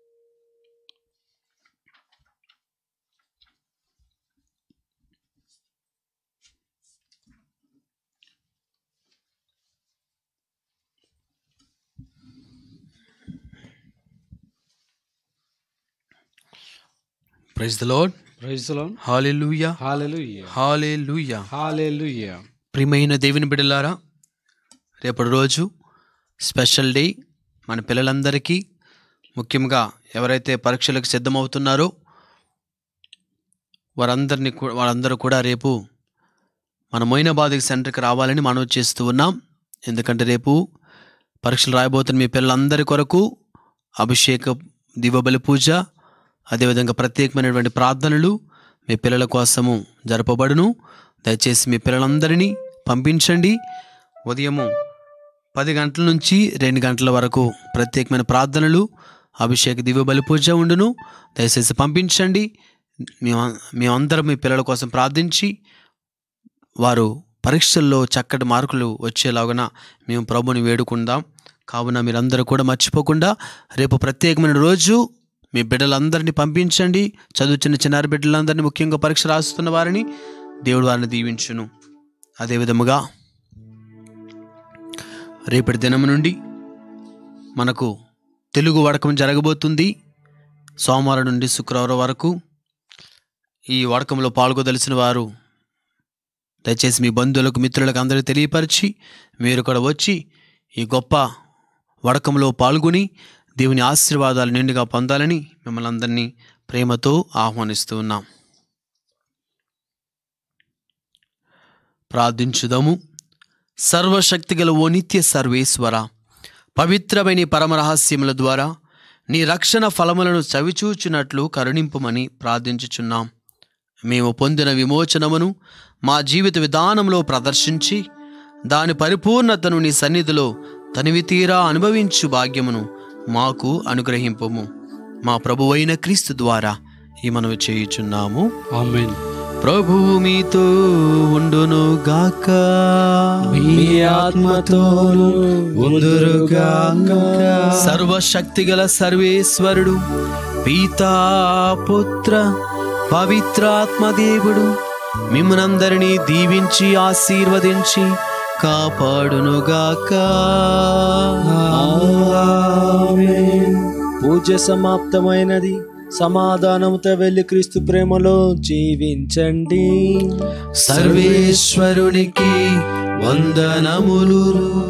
ప్రైజ్ ద లార్డ్ ప్రైజ్లో హాలెలూయా హాలెలుయ్య హాలెలూయా హాలెలుయ్య ప్రియమైన దేవుని బిడ్డలారా రేపటి రోజు స్పెషల్ డే మన పిల్లలందరికీ ముఖ్యంగా ఎవరైతే పరీక్షలకు సిద్ధమవుతున్నారో వారందరినీ కూ- వారందరూ కూడా రేపు మన మొయినాబాద్కి సెంటర్కి రావాలని మనవి చేస్తూ ఉన్నాం ఎందుకంటే రేపు పరీక్షలు రాయబోతున్న మీ పిల్లలందరి కొరకు అభిషేక దివబలి పూజ అదేవిధంగా ప్రత్యేకమైనటువంటి ప్రార్థనలు మీ పిల్లల కోసము జరపబడును దయచేసి మీ పిల్లలందరినీ పంపించండి ఉదయము పది గంటల నుంచి రెండు గంటల వరకు ప్రత్యేకమైన ప్రార్థనలు అభిషేక దివ్య బలి పూజ ఉండును దయచేసి పంపించండి మేము మేమందరం మీ పిల్లల కోసం ప్రార్థించి వారు పరీక్షల్లో చక్కటి మార్కులు వచ్చేలాగున మేము ప్రభుని వేడుకుందాం కావున మీరందరూ కూడా మర్చిపోకుండా రేపు ప్రత్యేకమైన రోజు మీ బిడ్డలందరినీ పంపించండి చదువుతున్న చిన్నారి బిడ్డలందరినీ ముఖ్యంగా పరీక్ష రాస్తున్న వారిని దేవుడు వారిని దీవించును అదేవిధముగా రేపటి దినం నుండి మనకు తెలుగు వడకం జరగబోతుంది సోమవారం నుండి శుక్రవారం వరకు ఈ వడకంలో పాల్గొదలిసిన వారు దయచేసి మీ బంధువులకు మిత్రులకు అందరికీ తెలియపరిచి మీరు కూడా వచ్చి ఈ గొప్ప వడకంలో పాల్గొని దేవుని ఆశీర్వాదాలు నిండుగా పొందాలని మిమ్మల్ని అందరినీ ప్రేమతో ఆహ్వానిస్తూ ఉన్నాం ప్రార్థించుదాము సర్వశక్తిగల ఓ నిత్య సర్వేశ్వర పవిత్రమైన ఈ పరమరహస్యముల ద్వారా నీ రక్షణ ఫలములను చవిచూచున్నట్లు కరుణింపుమని ప్రార్థించుచున్నాం మేము పొందిన విమోచనమును మా జీవిత విధానంలో ప్రదర్శించి దాని పరిపూర్ణతను నీ సన్నిధిలో తనివి తీరా అనుభవించు భాగ్యమును మాకు అనుగ్రహింపము మా ప్రభువైన క్రీస్తు ద్వారా ఈ మనవి చేయుచున్నాము ఆమెన్ ప్రభువు మీతో ఉండును గాక మీ ఆత్మతోను ఉందురుగాక. సర్వశక్తిగల సర్వేశ్వరుడు పితా పుత్ర పవిత్రాత్మ దేవుడు మిమ్మనందరినీ దీవించి ఆశీర్వదించి కాపాడునుగాక ఆమేన్. పూజ సమాప్తమైనది సమాధానంతో వెళ్ళి క్రీస్తు ప్రేమలో జీవించండి సర్వేశ్వరునికి వందనములు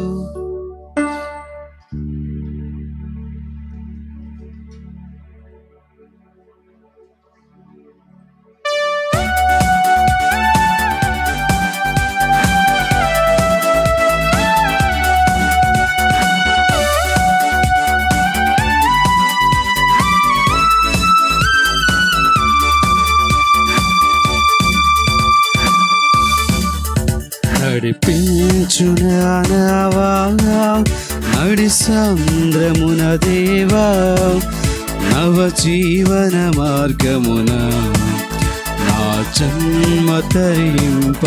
నడిపించునావా నడి సంద్రమున దేవా నవ జీవన మార్గమున నా జన్మ తరింప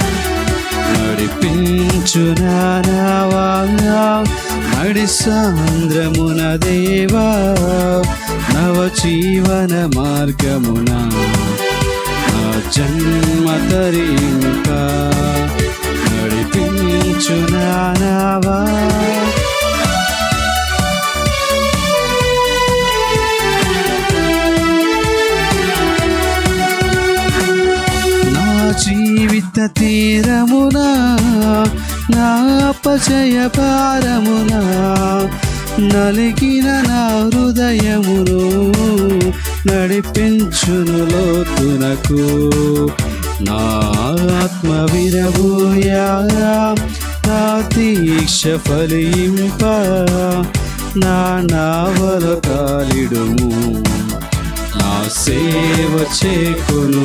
నడిపించునావా నడి సంద్రమున దేవా నవ జీవన మార్గమున నా జన్మ తరింక నడిపించునావా నా జీవిత తీరమున నా అపజయ భారమున నలిగిన నా హృదయమును నడిపించును లోతునకు నా ఆత్మ విరబోయా నా దీక్ష ఫలింప నా నావల కాలిడుము నా సేవ చేకొను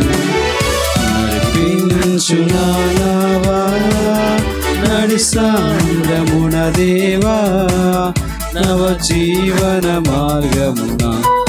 నడిపించునావా నడి సాంద్రమున దేవా నవ జీవన మార్గమున